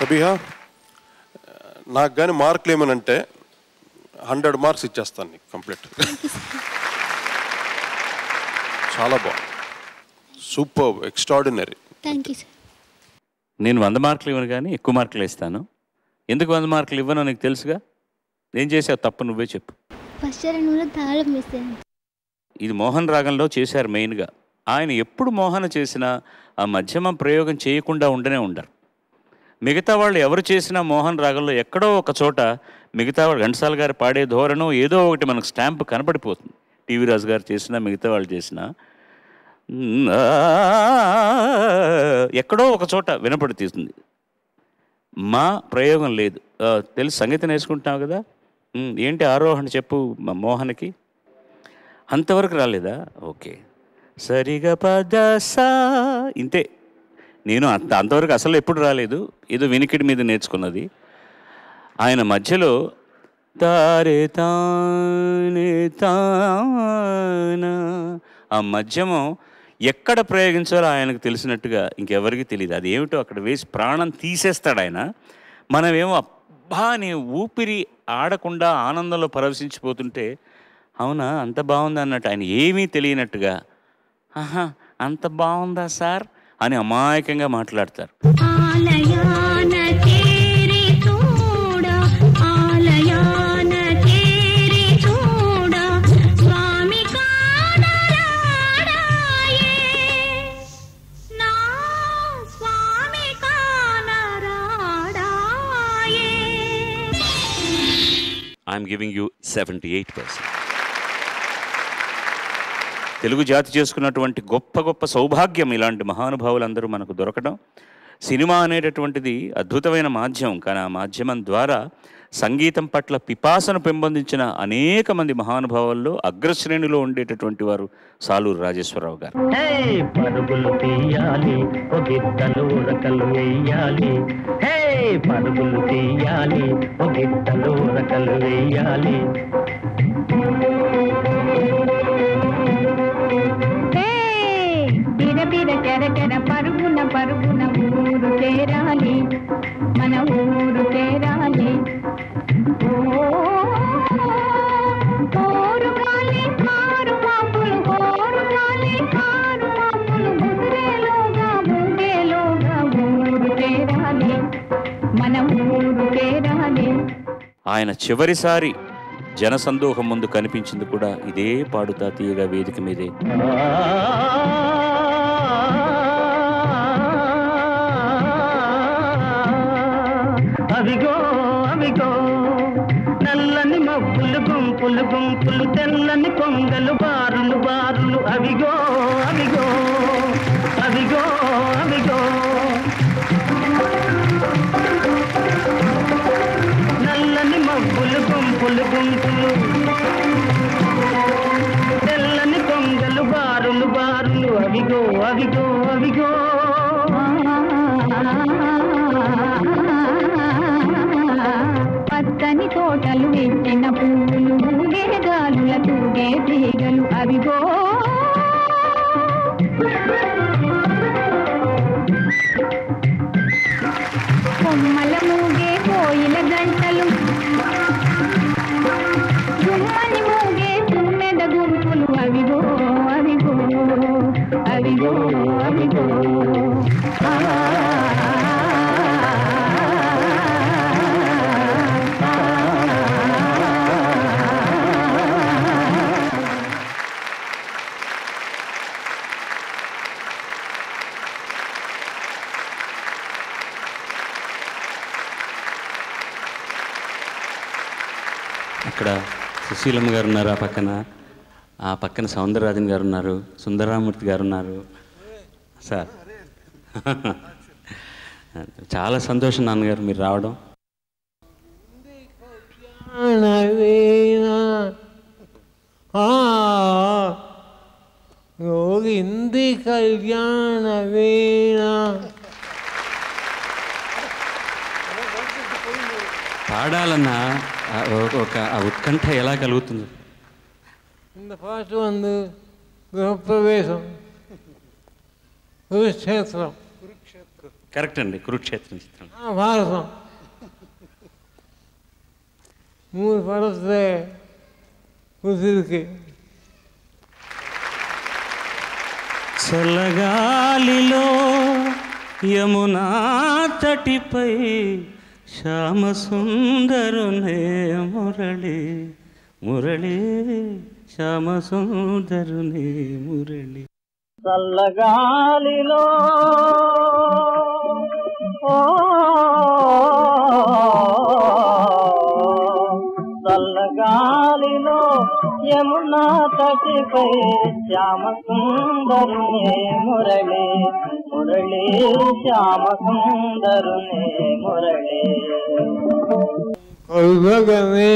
సబిహా నాకు కానీ మార్కులు ఏమనంటే హండ్రెడ్ మార్క్స్ ఇచ్చేస్తాను నీకు కంప్లీట్ చాలా బాగుంది super extraordinary thank you sir నేను వంద మార్కులు ఇవ్వను కానీ ఎక్కువ మార్కులు ఇస్తాను ఎందుకు వంద మార్కులు ఇవ్వనో నీకు తెలుసుగా ఏం చేసావు తప్పు నువ్వే చెప్పు ఫస్ట్ చరణంలో తాళం మిస్ అయింది ఇది మోహన్ రాగంలో చేశారు మెయిన్గా ఆయన ఎప్పుడు మోహన చేసినా ఆ మధ్యమ ప్రయోగం చేయకుండా ఉండనే ఉండరు మిగతా వాళ్ళు ఎవరు చేసినా మోహన్ రాగంలో ఎక్కడో ఒక చోట మిగతా వాళ్ళు ఘంటసాల గారు పాడే ధోరణం ఏదో ఒకటి మనకు స్టాంప్ కనపడిపోతుంది టీవీ రాజు గారు చేసినా మిగతా వాళ్ళు చేసినా "ఉమ్, ఆ" ఎక్కడో ఒక చోట వినపడుతుంది మా ప్రయోగం లేదు ఆ, తెలుసు సంగీతం నేర్చుకుంటున్నావు కదా ఉమ్, ఏంటి ఆరోహణ చెప్పు మా మోహన్కి అంతవరకు రాలేదా ఓకే సరిగా పద సా ఇంతే నేను అంత అంతవరకు అసలు ఎప్పుడు రాలేదు ఏదో వినికిడి మీద నేర్చుకున్నది ఆయన మధ్యలో తారే తానే తానా ఆ మధ్యమం ఎక్కడ ప్రయోగించాలో ఆయనకు తెలిసినట్టుగా ఇంకెవరికి తెలియదు అది ఏమిటో అక్కడ వేసి ప్రాణం తీసేస్తాడు ఆయన మనమేమో అబ్బా అని ఊపిరి ఆడకుండా ఆనందంలో పరవశించిపోతుంటే అవునా అంత బాగుందా అన్నట్టు ఆయన ఏమీ తెలియనట్టుగా ఆహా అంత బాగుందా సార్ అని అమాయకంగా మాట్లాడతారు ఆలయాన చేరి చూడ ఆలయాన చేరి చూడ స్వామి కానరాడాయే నా స్వామి కానరాడాయే I'm giving you seventy eight percent Telugu జాతి చేసుకున్నటువంటి గొప్ప గొప్ప సౌభాగ్యం ఇలాంటి మహానుభావులందరూ మనకు దొరకడం సినిమా అనేటటువంటిది అద్భుతమైన మాధ్యమం కానీ ఆ మాధ్యమం ద్వారా సంగీతం పట్ల పిపాసను పెంపొందించిన అనేక మంది మహానుభావుల్లో అగ్రశ్రేణిలో ఉండేటటువంటి వారు సాలూరు రాజేశ్వరరావు గారు హే పరుగులు తీయాలి ఒక గిద్దలు రకలు వేయాలి హే పరుగులు తీయాలి ఒక గిద్దలు రకలు వేయాలి బిర బిర చెర చెర పరుగున పరుగున ఊరు చేరాలి మన ఊరు చేరాలి ఓ, ఓరు గాలి కారు మాపులు ఓరు గాలి కారు మాపులు ముదిరేలోగా ఊగేలోగా ఊరు చేరాలి మన ఊరు చేరాలి ఆయన చివరిసారి జనసందోహం ముందు కనిపించింది కూడా ఇదే పాడుతా తీయగా వేదిక మీదే అవిగో అవిగో నల్లని మబ్బులు గుంపులు గుంపులు తెల్లని కొంగలు బారులు బారులు అవిగో అవిగో అవిగో అవిగో నల్లని మబ్బులు గుంపులు గుంపులు తెల్లని కొంగలు బారులు బారులు అవిగో అవిగో అవిగో పచ్చని తోటలు ఎత్తిన పువ్వులు ఊగే గాలుల తూగే తీగలు అవిగో కొమ్మల మూగే కోయిల గంటలు గుమ్మని మూగే తుమ్మెద గుంపులు అవిగో అవిగో అవిగో అవిగో అక్కడ సుశీలమ్మ గారు ఉన్నారు ఆ పక్కన ఆ పక్కన సౌందరరాజన్ గారు ఉన్నారు సుందరరామూర్తి గారు ఉన్నారు సార్ చాలా సంతోషం నాన్నగారు మీరు రావడం వీణ యోగింది కళ్యాణ వీణ పాడాలన్న ఆ ఒక- ఒక ఆ ఉత్కంఠ ఎలా కలుగుతుంది இந்த பாட்டு வந்து கிரகப்பிரவேசம் குருக்ஷேத்திரம் కరెక్ట్ అండి కురుక్షేత్రం చిత్రం మహాభారతం మూడు పడితే కుదిరికి చల్లగాలిలో యమునా తటిపై శ్యామ సుందరునే మురళి మురళి శ్యామ సుందరునే మురళి చల్లగాలిలో ఓ చల్లగాలిలో యమునా తటిపై శ్యామ సుందరునే మురళి మురళి శ్యామ సుందరునే మురళి కలుగనే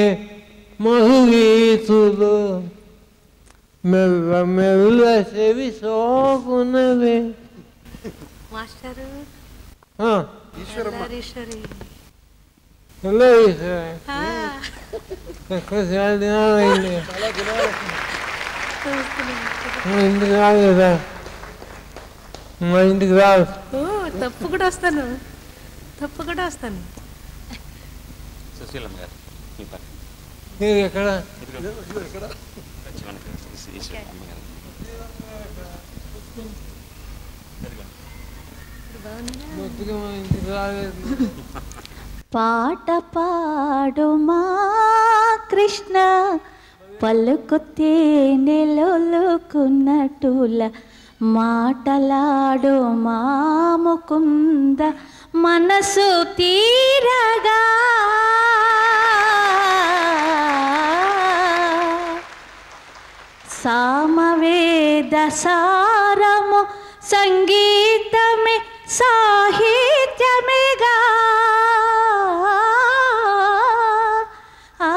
మధుగీతులు మెల్ల మెల్ల చెవి సోకున్నవి మాస్టరు ఆ, ఈశ్వరి హలో ఈశ్వర ఎక్కువ చాలా దినాలైంది మా ఇంటికి రాలేదా మా ఇంటికి రాదు ఓ తప్పు కూడా వస్తాను తప్పు కూడా వస్తాను సుశీలమ్మ గారు మీ పక్కన మీరు ఎక్కడ వచ్చి మనకి ఈశ్వరమ్మ గారు బొత్తిగా మా ఇంటికి రాలేదు పాట పాడుమా కృష్ణ పలుకు తేనెలొలుకున్నట్టుల మాటలాడు మా ముకుంద మనసు తీరగా సామవేద సారము సంగీతమే సాహిత్యమేగా ఆ,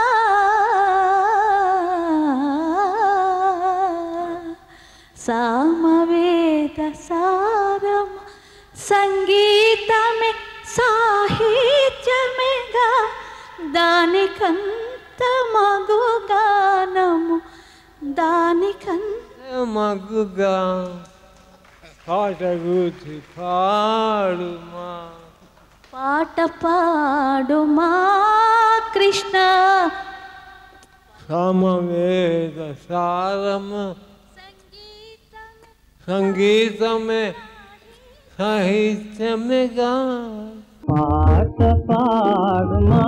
సామవేద సారము సంగీతమే సాహిత్యమేగా దానికంత మగు గానము దానికంత మగ్గుగా పాట కూర్చి పాడుమా పాట పాడుమా కృష్ణ సమవేద సారము సంగీతమే సాహిత్యమేగా పాట పాడుమా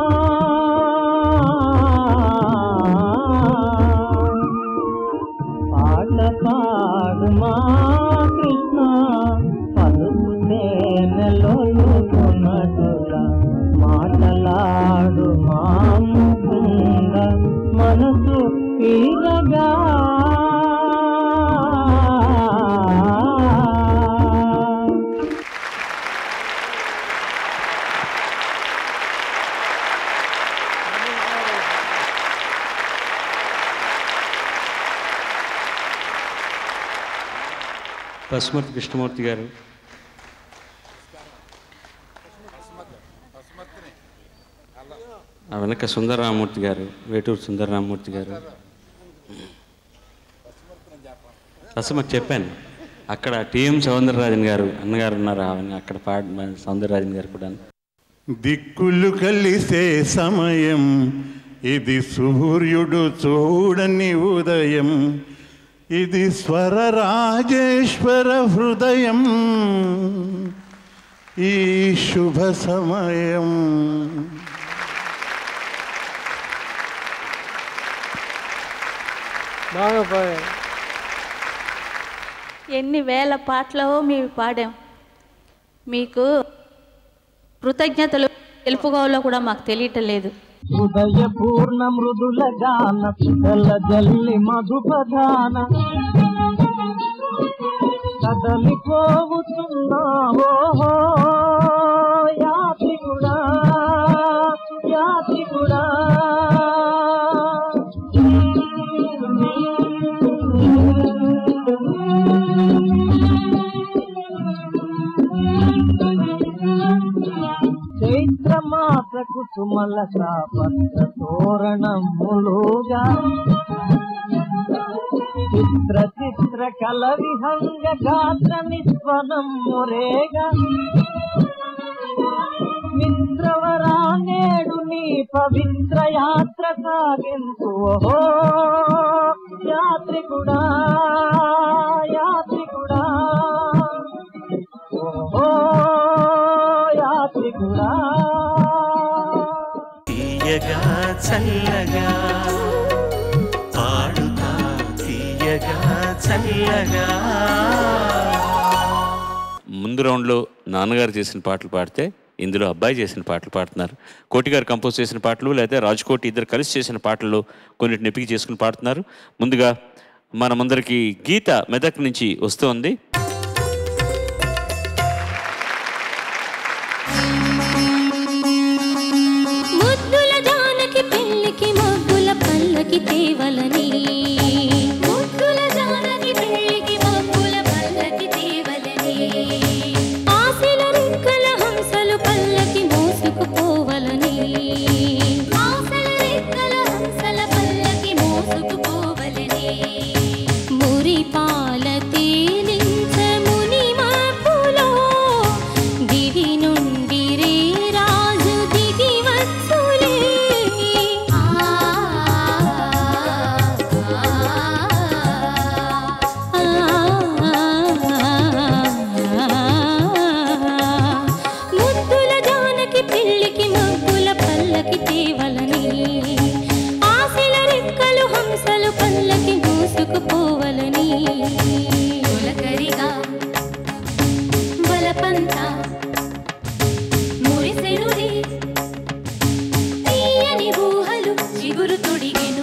పాట పాడుమా కృష్ణ పలుకు తేనెలొలుకున్నట్టుల మాటలాడు మా ముకుంద మనసు తీరగా పశుమతి కృష్ణమూర్తి గారు ఆ వెనక సుందరరామూర్తి గారు వేటూరు సుందరరామూర్తి గారు పశుమతి చెప్పాను అక్కడ టిఎం సౌందరరాజన్ గారు అన్నగారు ఉన్నారు ఆమె అక్కడ పాడ సౌందరరాజన్ గారు కూడా దిక్కులు కలిసే సమయం ఇది సూర్యుడు చూడని ఉదయం ఇది స్వర రాజేశ్వర హృదయం ఈ శుభ సమయం బాగా పాడారు ఎన్ని వేల పాటలో మేము పాడాం మీకు కృతజ్ఞతలు తెలుపుకోవాలో కూడా మాకు తెలియటం లేదు హృదయ పూర్ణ మృదుల గాన సుగల జల్లి మధుపగాన కదలి పోవుతున్నావో యాత్రికుడా యాత్రికుడా చైత్రమాస కుసుమల పత్ర తోరణములుగా చిత్ర చిత్ర కల విహంగ గాత్ర నిస్వనం మురేగా మిత్రవరా నేడు నీ పవిత్ర యాత్ర సాగించు ఓహో యాత్రికుడా యాత్రికుడా ఓహో యాత్రికుడా తీయగా చల్లగా పాడుతా తీయగా చల్లగా ముందు రౌండ్లో నాన్నగారు చేసిన పాటలు పాడితే ఇందులో అబ్బాయి చేసిన పాటలు పాడుతున్నారు కోటి గారు కంపోజ్ చేసిన పాటలు లేదా రాజ్కోటి ఇద్దరు కలిసి చేసిన పాటలు కొన్నిటిని ఎపికి చేసుకుని పాడుతున్నారు ముందుగా మన ముందరికి గీత మెదక్ నుంచి వస్తోంది ముద్దుల జానకి పెళ్ళికి మబ్బుల పల్లకి తేవలని ముద్దుల జానకి పెళ్ళికి మబ్బుల పల్లకి తేవలని ఆశల రెక్కల హంసలు పల్లకి మోసుకుపోవలని ఆశల రెక్కల హంసల పల్లకి మోసుకుపోవలని మురి పాల తేలించ ముని మబ్బులో దివి నుండి రే రాజు దిగి వచ్చులే ముద్దుల జానకి పెళ్ళికి మబ్బుల పల్లకి తేవలని ఆశల రెక్కలు హంసలు పల్లకి మోసుకుపోవలని తొలకరిగా బలపంతా మురిసెనురి తీయని ఊహలు చిగురు తొడిగెను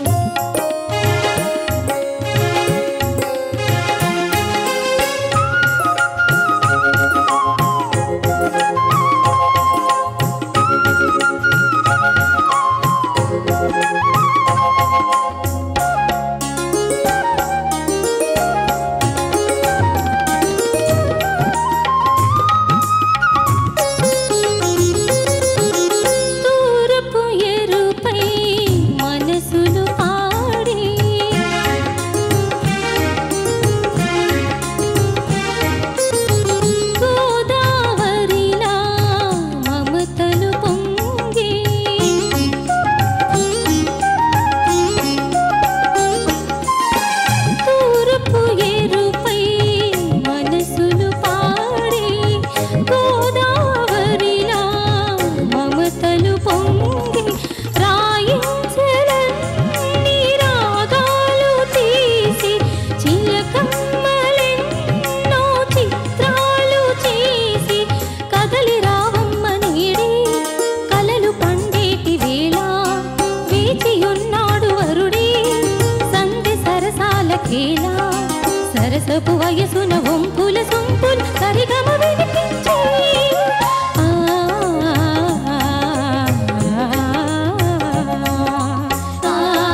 తూర్పు ఎరుపై మనసులు పాడి గోదావరిలా మమతలు పొంగి తూర్పు ఎరుపై మనసులు పాడి గోదావరిలా మమతలు పొంగి రాయించలన్నీ రాగాలు తీసి చిలకమ్మలెన్నో చిత్రాలు చేసి కదలి రావమ్మ నీడే కలలు పండేటి వేళ వేచి ఉన్నాడు వరుడే సంధి సరసాల కేలా సరసపు వయసున వంపుల సొంపులు సరిగమ వినిపించే ఆ, ఆ,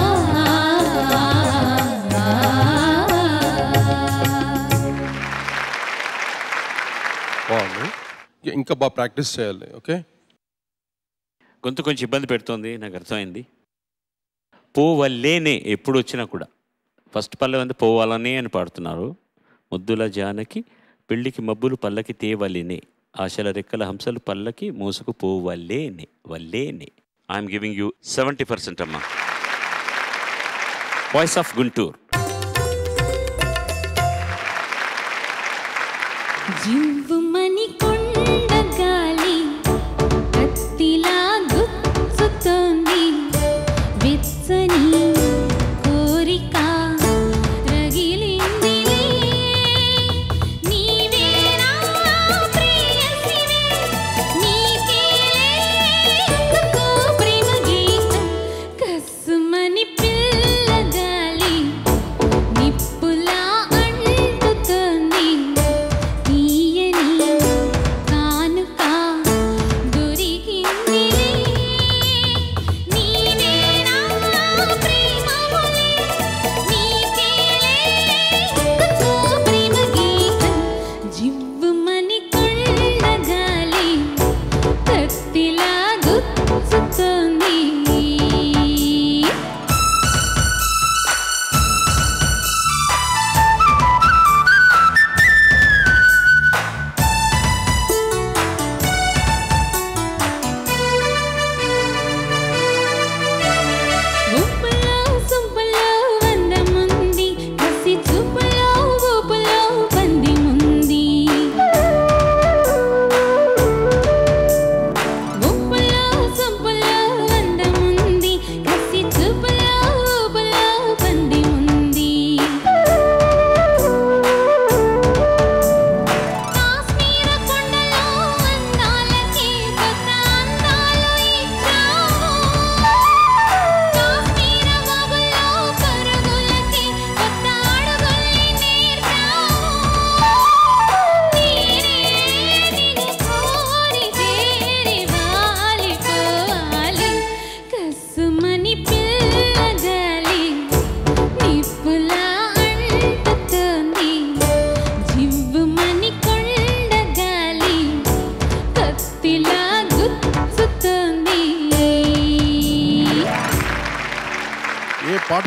బాగుంది ఇక- ఇంకా బాగా ప్రాక్టీస్ చేయాలి ఓకే గొంతు కొంచెం ఇబ్బంది పెడుతోంది నాకు అర్థమైంది పోవల్లేనే ఎప్పుడు వచ్చినా కూడా ఫస్ట్ పల్లె అంతా పోవాలనే అని పాడుతున్నారు ముద్దుల జానకి పెళ్ళికి మబ్బులు పల్లకి తేవలినే ఆశల రెక్కల హంసలు పల్లకి మోసుకు పోవల్లేనే వల్లేనే I'm giving you seventy percent అమ్మా వాయిస్ ఆఫ్ గుంటూరు జివ్వుమని కొండ గాలి కత్తిలా గుచ్చుతోంది వెచ్చని కోరిక రగిలిందిలే నీవే నా ప్రేయసివే నీకేలే ఎందుకో ప్రేమ గీతం కస్సుమని పిల్లగాలి నిప్పులా అంటుతోంది తీయని కానుక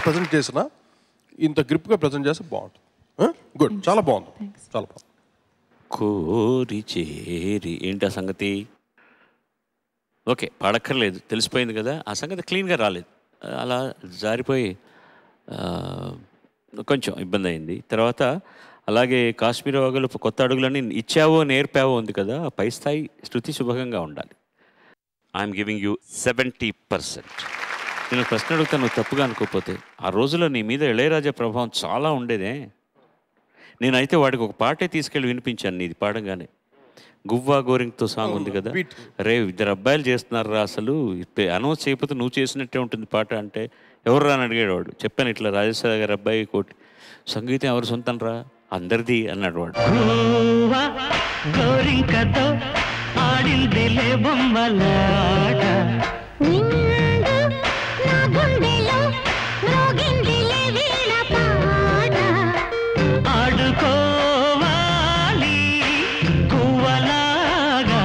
ప్రజెంట్ చేసినా ఇంత గ్రిప్గా ప్రజెంట్ చేస్తే బాగుంటుంది గుడ్ చాలా బాగుంది చాలా బాగుంది కోరి చేరి ఏంటి ఆ సంగతి ఓకే పాడక్కర్లేదు తెలిసిపోయింది కదా ఆ సంగతి క్లీన్గా రాలేదు అలా జారిపోయి ఆ, కొంచెం ఇబ్బంది అయింది తర్వాత అలాగే కాశ్మీర్ వాగులు కొత్త అడుగులన్నీ ఇచ్చావో నేర్పావో ఉంది కదా ఆ పై స్థాయి శృతి శుభంగా ఉండాలి I'm giving you seventy percent నేను ఒక ప్రశ్న అడుగుతాను నువ్వు తప్పుగా అనుకోకపోతే ఆ రోజుల్లో నీ మీద ఇళయరాజా ప్రభావం చాలా ఉండేదే నేనైతే వాడికి ఒక పాటే తీసుకెళ్ళి వినిపించాను నీది పాడంగానే గువ్వా గోరింగ్తో సాంగ్ ఉంది కదా రే ఇద్దరు అబ్బాయిలు చేస్తున్నారా అసలు అనౌన్స్ చేయకపోతే నువ్వు చేసినట్టే ఉంటుంది పాట అంటే ఎవరు అని అడిగాడు వాడు చెప్పాను ఇట్లా రాజేశ్వర గారి అబ్బాయి కోటి సంగీతం ఎవరు సొంతం రా అందరిది అన్నాడు వాడు గోరింకతో ఆడిందిలే బొమ్మలాట ఆడుకోవాలి గువ్వలాగా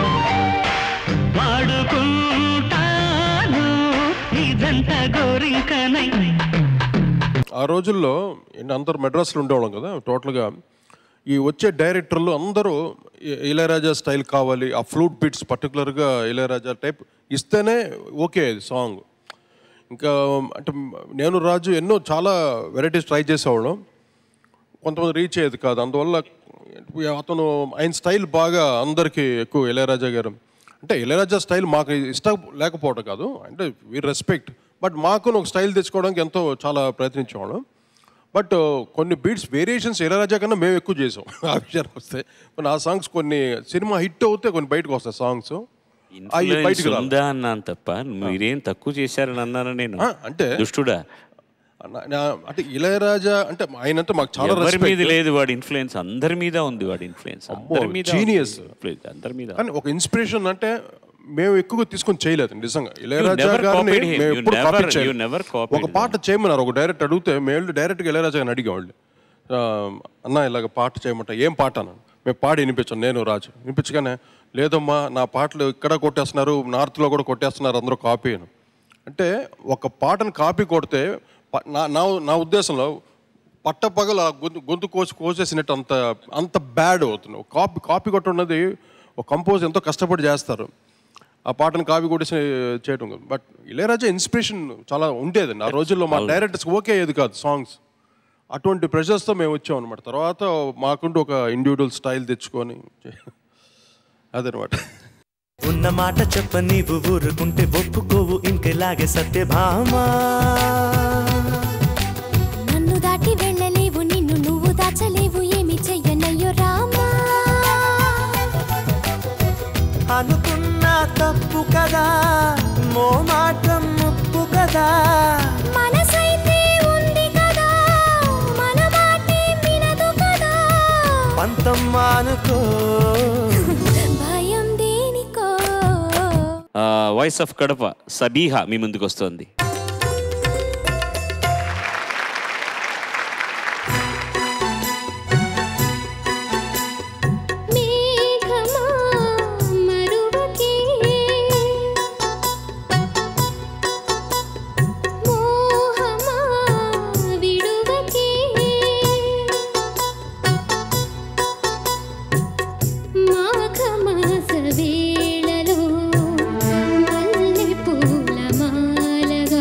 వాడుకుంటాను ఇదంతా గోరింకనై ఆ రోజుల్లో ఏంటి అందరూ మెడ్రాస్లో ఉండేవాళ్ళం కదా టోటల్గా ఈ వచ్చే డైరెక్టర్లు అందరూ ఇ- ఇళయరాజా స్టైల్ కావాలి ఆ ఫ్లూట్ బీట్స్ పర్టికులర్గా ఇళయరాజా టైప్ ఇస్తేనే ఓకే అది సాంగ్ ఇంకా అంటే నేను రాజు ఎన్నో చాలా వెరైటీస్ ట్రై చేసేవాళ్ళం కొంతమంది రీచ్ అయ్యేది కాదు అందువల్ల అతను ఆయన స్టైల్ బాగా అందరికీ ఎక్కువ ఇళయరాజా గారు అంటే ఇళయరాజా స్టైల్ మాకు ఇష్టం లేకపోవడం కాదు అంటే వి రెస్పెక్ట్ బట్ మాకు ఒక స్టైల్ తెచ్చుకోవడానికి ఎంతో చాలా ప్రయత్నించేవాళ్ళం బట్ కొన్ని బీట్స్ వేరియేషన్స్ ఇళయరాజా కన్నా మేము ఎక్కువ చేసాం ఆ విషయానికి వస్తే కొన్ని ఆ సాంగ్స్ కొన్ని సినిమా హిట్ అవుతే కొన్ని బయటకు వస్తాయి సాంగ్స్ అవి Influence బయటకు రావు. ఉందా అన్నాను తప్ప మీరేం తక్కువ చేశారని అన్నాను నేను అంటే దుష్టుడా నా- నా- అంటే ఇళయరాజా అంటే ఆయన అంటే మాకు చాలా ఎవరి మీద respect. లేదు వాడి ఇన్ఫ్లుయెన్స్ అందరి మీద ఉంది వాడి ఇన్ఫ్లుయెన్స్ అందరి మీద genius. ఉంది influence, అందరి మీద కానీ ఒక ఇన్స్పిరేషన్ అంటే మేము ఎక్కువగా తీసుకొని చేయలేదు నిజంగా ఇళయరాజా never గారిని copied him. మేము You ఎప్పుడు never- కాపీ you చేయలేదు never copied ఒక పాట చేయమన్నారు ఒక డైరెక్ట్ అడిగితే మేము వెళ్ళి డైరెక్ట్గా ఇళయరాజా గారిని అడిగేవాళ్ళు ఆ, అన్న ఇలాగ పాట చేయమంట ఏం పాట అన్నాను మేము పాడి వినిపించాను నేను రాజు వినిపించగానే లేదమ్మా నా పాటలు ఇక్కడ కొట్టేస్తున్నారు నార్త్లో కూడా కొట్టేస్తున్నారు అందరూ కాపీ అని అంటే ఒక పాటను కాపీ కొడితే ప- నా నా నా ఉద్దేశంలో పట్టపగల గొంతు గొంతు కోసి కోసేసినట్టు అంత అంత బ్యాడ్ అవుతుంది ఒక కాపీ కాపీ కొట్టున్నది ఒక కంపోజ్ ఎంతో కష్టపడి చేస్తారు ఆ పాటను కాపీ కొట్టేసి చేయడం కాదు బట్ ఇళయరాజా ఇన్స్పిరేషన్ చాలా ఉండేది ఆ రోజుల్లో మా డైరెక్టర్స్ ఓకే అయ్యేది కాదు సాంగ్స్ అటువంటి ప్రెషర్స్తో మేము వచ్చాం అనమాట తర్వాత మాకుంటూ ఒక ఇండివిజువల్ స్టైల్ తెచ్చుకొని అదనమాట ఉన్న మాట చెప్ప నీవు ఊరుకుంటే ఒప్పుకోవు ఇంకెలాగే సత్యభామా నన్ను దాటి వెళ్ళలేవు నిన్ను నువ్వు దాచలేవు ఏమి చెయ్యనయ్యో రామా అనుకున్నా తప్పు కదా మో మాటం ముప్పు కదా మనసైతే ఉంది కదా మన మాటే వినదు కదా పంతం మానుకో భయం దేనికో వాయిస్ ఆఫ్ కడప సబీహా మీ ముందుకు వస్తుంది మేఘమా మరువకే మోహమా విడువకే మాఘమాస వేళలో మల్లె పూల మాలగా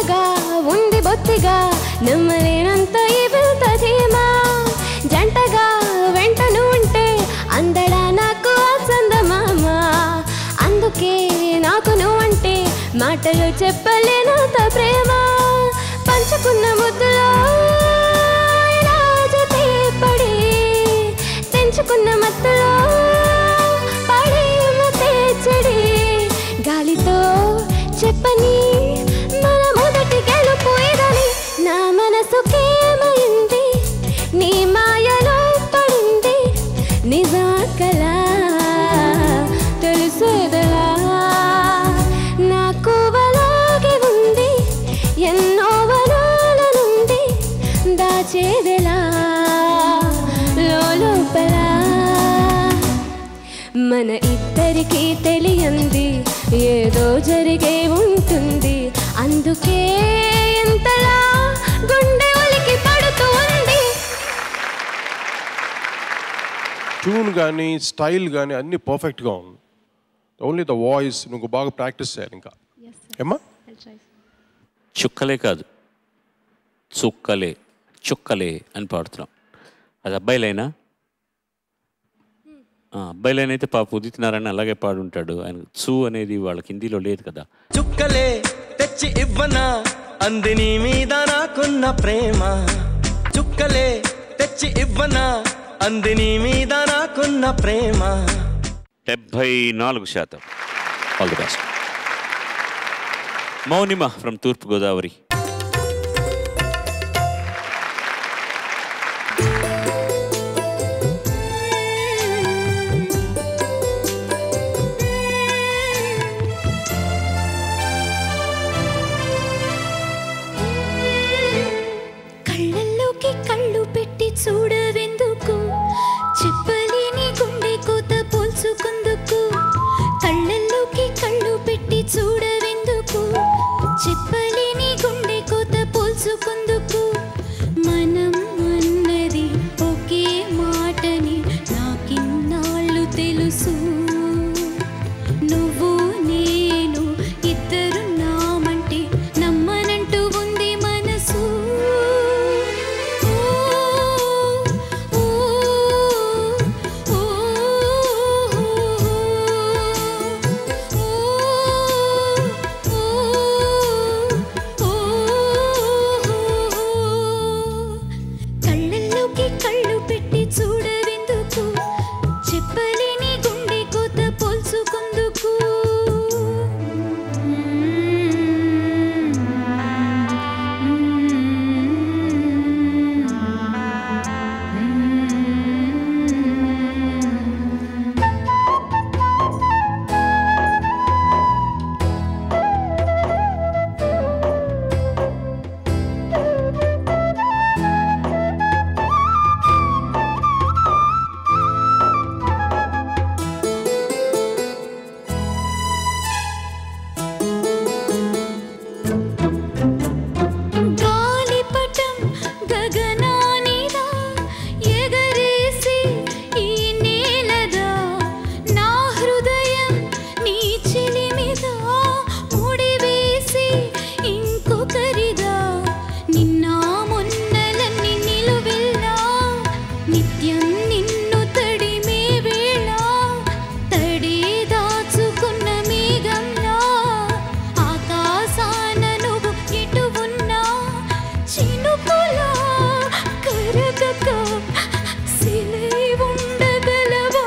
కొత్తగా ఉంది బొత్తిగా నమ్మలేనంత ఈ వింత ధీమా జంటగా వెంటను ఉంటే అందడా నాకు చందమామ అందుకే నాకు నువ్వంటే మాటలు చెప్పలేనంత ప్రేమ పంచుకున్న ముద్దులో ఇలా జతే పడి తెంచుకున్న మత్తులో పడి మతే చెడి గాలితో చెప్పని మన మొదటి గెలుపు ఇదని నా మనసుకేమైంది నీ మాయలో పడింది నిజా కలా తెలిసేదలా నాకు వలాగి ఉంది ఎన్నో వరాల నుండి దాచేదెలా లోపల మన ఇద్దరికి తెలియంది ఏదో జరిగే ఉంటుంది అందుకే ఎంతలా గుండె ఒలికి పడుతూ ఉంది ట్యూన్ కానీ స్టైల్ కానీ అన్నీ పర్ఫెక్ట్గా ఉంది ఓన్లీ ద వాయిస్ నువ్వు బాగా ప్రాక్టీస్ చేయాలి ఇంకా ఏమ్మా చుక్కలే కాదు చుక్కలే చుక్కలే అని పాడుతున్నాం అది అబ్బాయిలైనా ఆ, అబ్బాయిలైనైతే పాప ఉదిత్ నారాయణ అలాగే పాడుంటాడు ఆయన చూ అనేది వాళ్ళకి హిందీలో లేదు కదా చుక్కలే తెచ్చి ఇవ్వనా అంది నీ మీద నాకున్న ప్రేమ చుక్కలే తెచ్చి ఇవ్వనా అంది నీ మీద నాకున్న ప్రేమ డెబ్భై నాలుగు శాతం all the best Mounima from తూర్పు గోదావరి కళ్ళల్లోకి కళ్ళు పెట్టి చూడవెందుకు చెప్పలేని గుండె కోత పోల్చుకుందుకు కళ్ళల్లోకి కళ్ళు పెట్టి చూడవెందుకు చెప్పలేని గుండె కోత పోల్చుకుందుకు మనం అన్నది ఒకే మాటని నాకిన్నాళ్ళు తెలుసు నువ్వు నేను ఇద్దరు నామంటే నమ్మనంటూ ఉంది మనసు ఓ, ఓ, ఓ, కళ్ళల్లోకి కళ్ళు పెట్టి చూడవెందుకు చెప్పలేని గుండె కోత పోల్చుకుందుకు గాలిపటం గగనానిదా ఎగరేసి ఈ నేలదా నా హృదయం నీ చిలిమిదా ముడివేసి ఇంకొకరిదా నిన్న మొన్నలన్నీ నిలువెల్లా నిత్యం నిన్ను తడిమే వేళ తడి దాచుకున్న మేఘంలా ఆకాశాన నువ్వు ఎటు ఉన్నా చినుకులా కరగక శిలై ఉండగలవా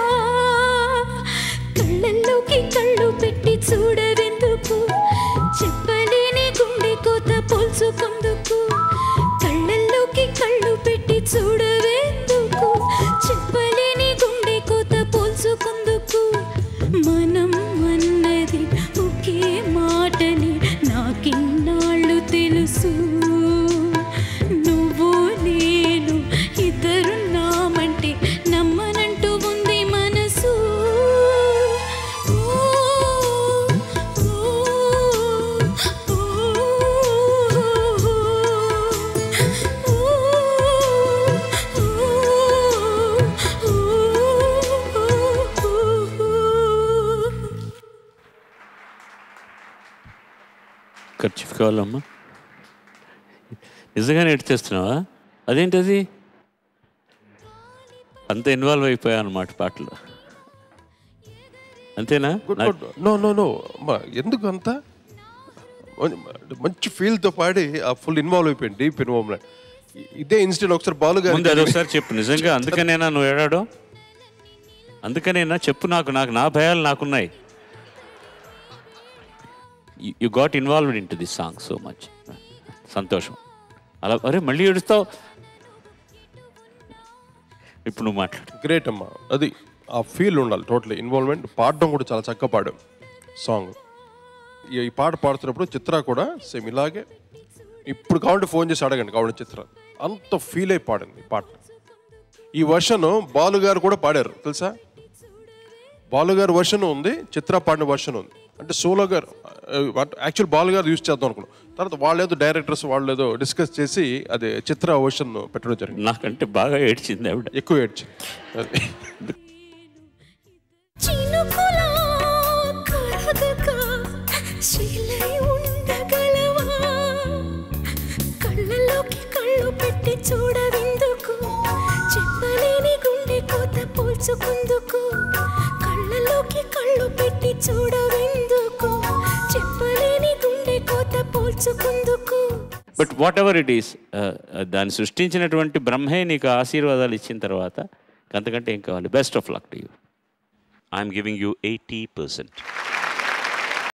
కళ్ళల్లోకి కళ్ళు పెట్టి చూడవెందుకు చెప్పలేని గుండె కోత పోల్చుకుందుకు కళ్ళల్లోకి కళ్ళు పెట్టి చూడవెందుకు చెప్పలేని గుండె కోత పోల్చుకుందుకు మనం అన్నది ఒకే మాటని నాకిన్నాళ్ళు తెలుసు నువ్వు నేను ఇద్దరు నామంటే నమ్మనంటూ ఉంది మనసు ఓ, ఓ, ఖర్చు కావాలమ్మా నిజంగానే ఎడ్చేస్తున్నావా అదేంటది అంత ఇన్వాల్వ్ అయిపోయా అనమాట పాటలో అంతేనా నాకు- నో నో నో అమ్మా ఎందుకు అంత మం- మంచి ఫీల్తో పాడి ఆ ఫుల్ ఇన్వాల్వ్ అయిపోయింది డీప్ ఇన్వాల్వ్మెంట్ ఇదే ఇన్సిడెంట్ ఒకసారి బాలు ముందు గారు అదొకసారి చెప్పు నిజంగా అందుకనేనా నువ్వు ఏడాడో అందుకనేనా చెప్పు నాకు నాకు నా భయాలు నాకున్నాయి you got involved in to this song so much సంతోషం అలా అరే మళ్ళీ ఏడుస్తావు ఇప్పుడు నువ్వు మాట్లాడు గ్రేట్ అమ్మా అది ఆ ఫీల్ ఉండాలి టోటల్ ఇన్వాల్వ్మెంట్ పాడడం కూడా చాలా చక్కగా పాడాం సాంగ్ ఈ ఈ పాట పాడుతున్నప్పుడు చిత్ర కూడా సేమ్ ఇలాగే ఇప్పుడు కావాలంటే ఫోన్ చేసి అడగండి కావాలంటే చిత్ర అంత ఫీల్ అయి పాడింది ఈ పాట ఈ వర్షన్ బాలు గారు కూడా పాడారు తెలుసా బాలు గారు వర్షన్ ఉంది చిత్ర పాడిన వర్షన్ ఉంది అంటే సోలో గారు యాక్చువల్ బాలు గారు యూజ్ చేద్దాం అనుకున్నాం తర్వాత వాళ్ళేదో డైరెక్టర్స్ వాళ్ళు ఏదో డిస్కస్ చేసి అది చిత్ర వర్షన్ పెట్టడం జరిగింది నాకంటే బాగా ఏడ్చింది ఆవిడ ఎక్కువ ఏడ్చింది అది చినుకులా కరగక శిలై ఉండగలవా కళ్ళలోకి కళ్ళు పెట్టి చూడవెందుకు చెప్పలేని గుండె కోత పోల్చుకుందుకు కళ్ళలోకి కళ్ళు పెట్టి చూడవెందుకు చెప్పలేని గుండె కోత పోల్చుకుందుకు but whatever it is దాన్ని సృష్టించినటువంటి బ్రహ్మే నీకు ఆశీర్వాదాలు ఇచ్చిన తర్వాత అంతకంటే ఏం కావాలి best of luck to you I'm giving you eighty percent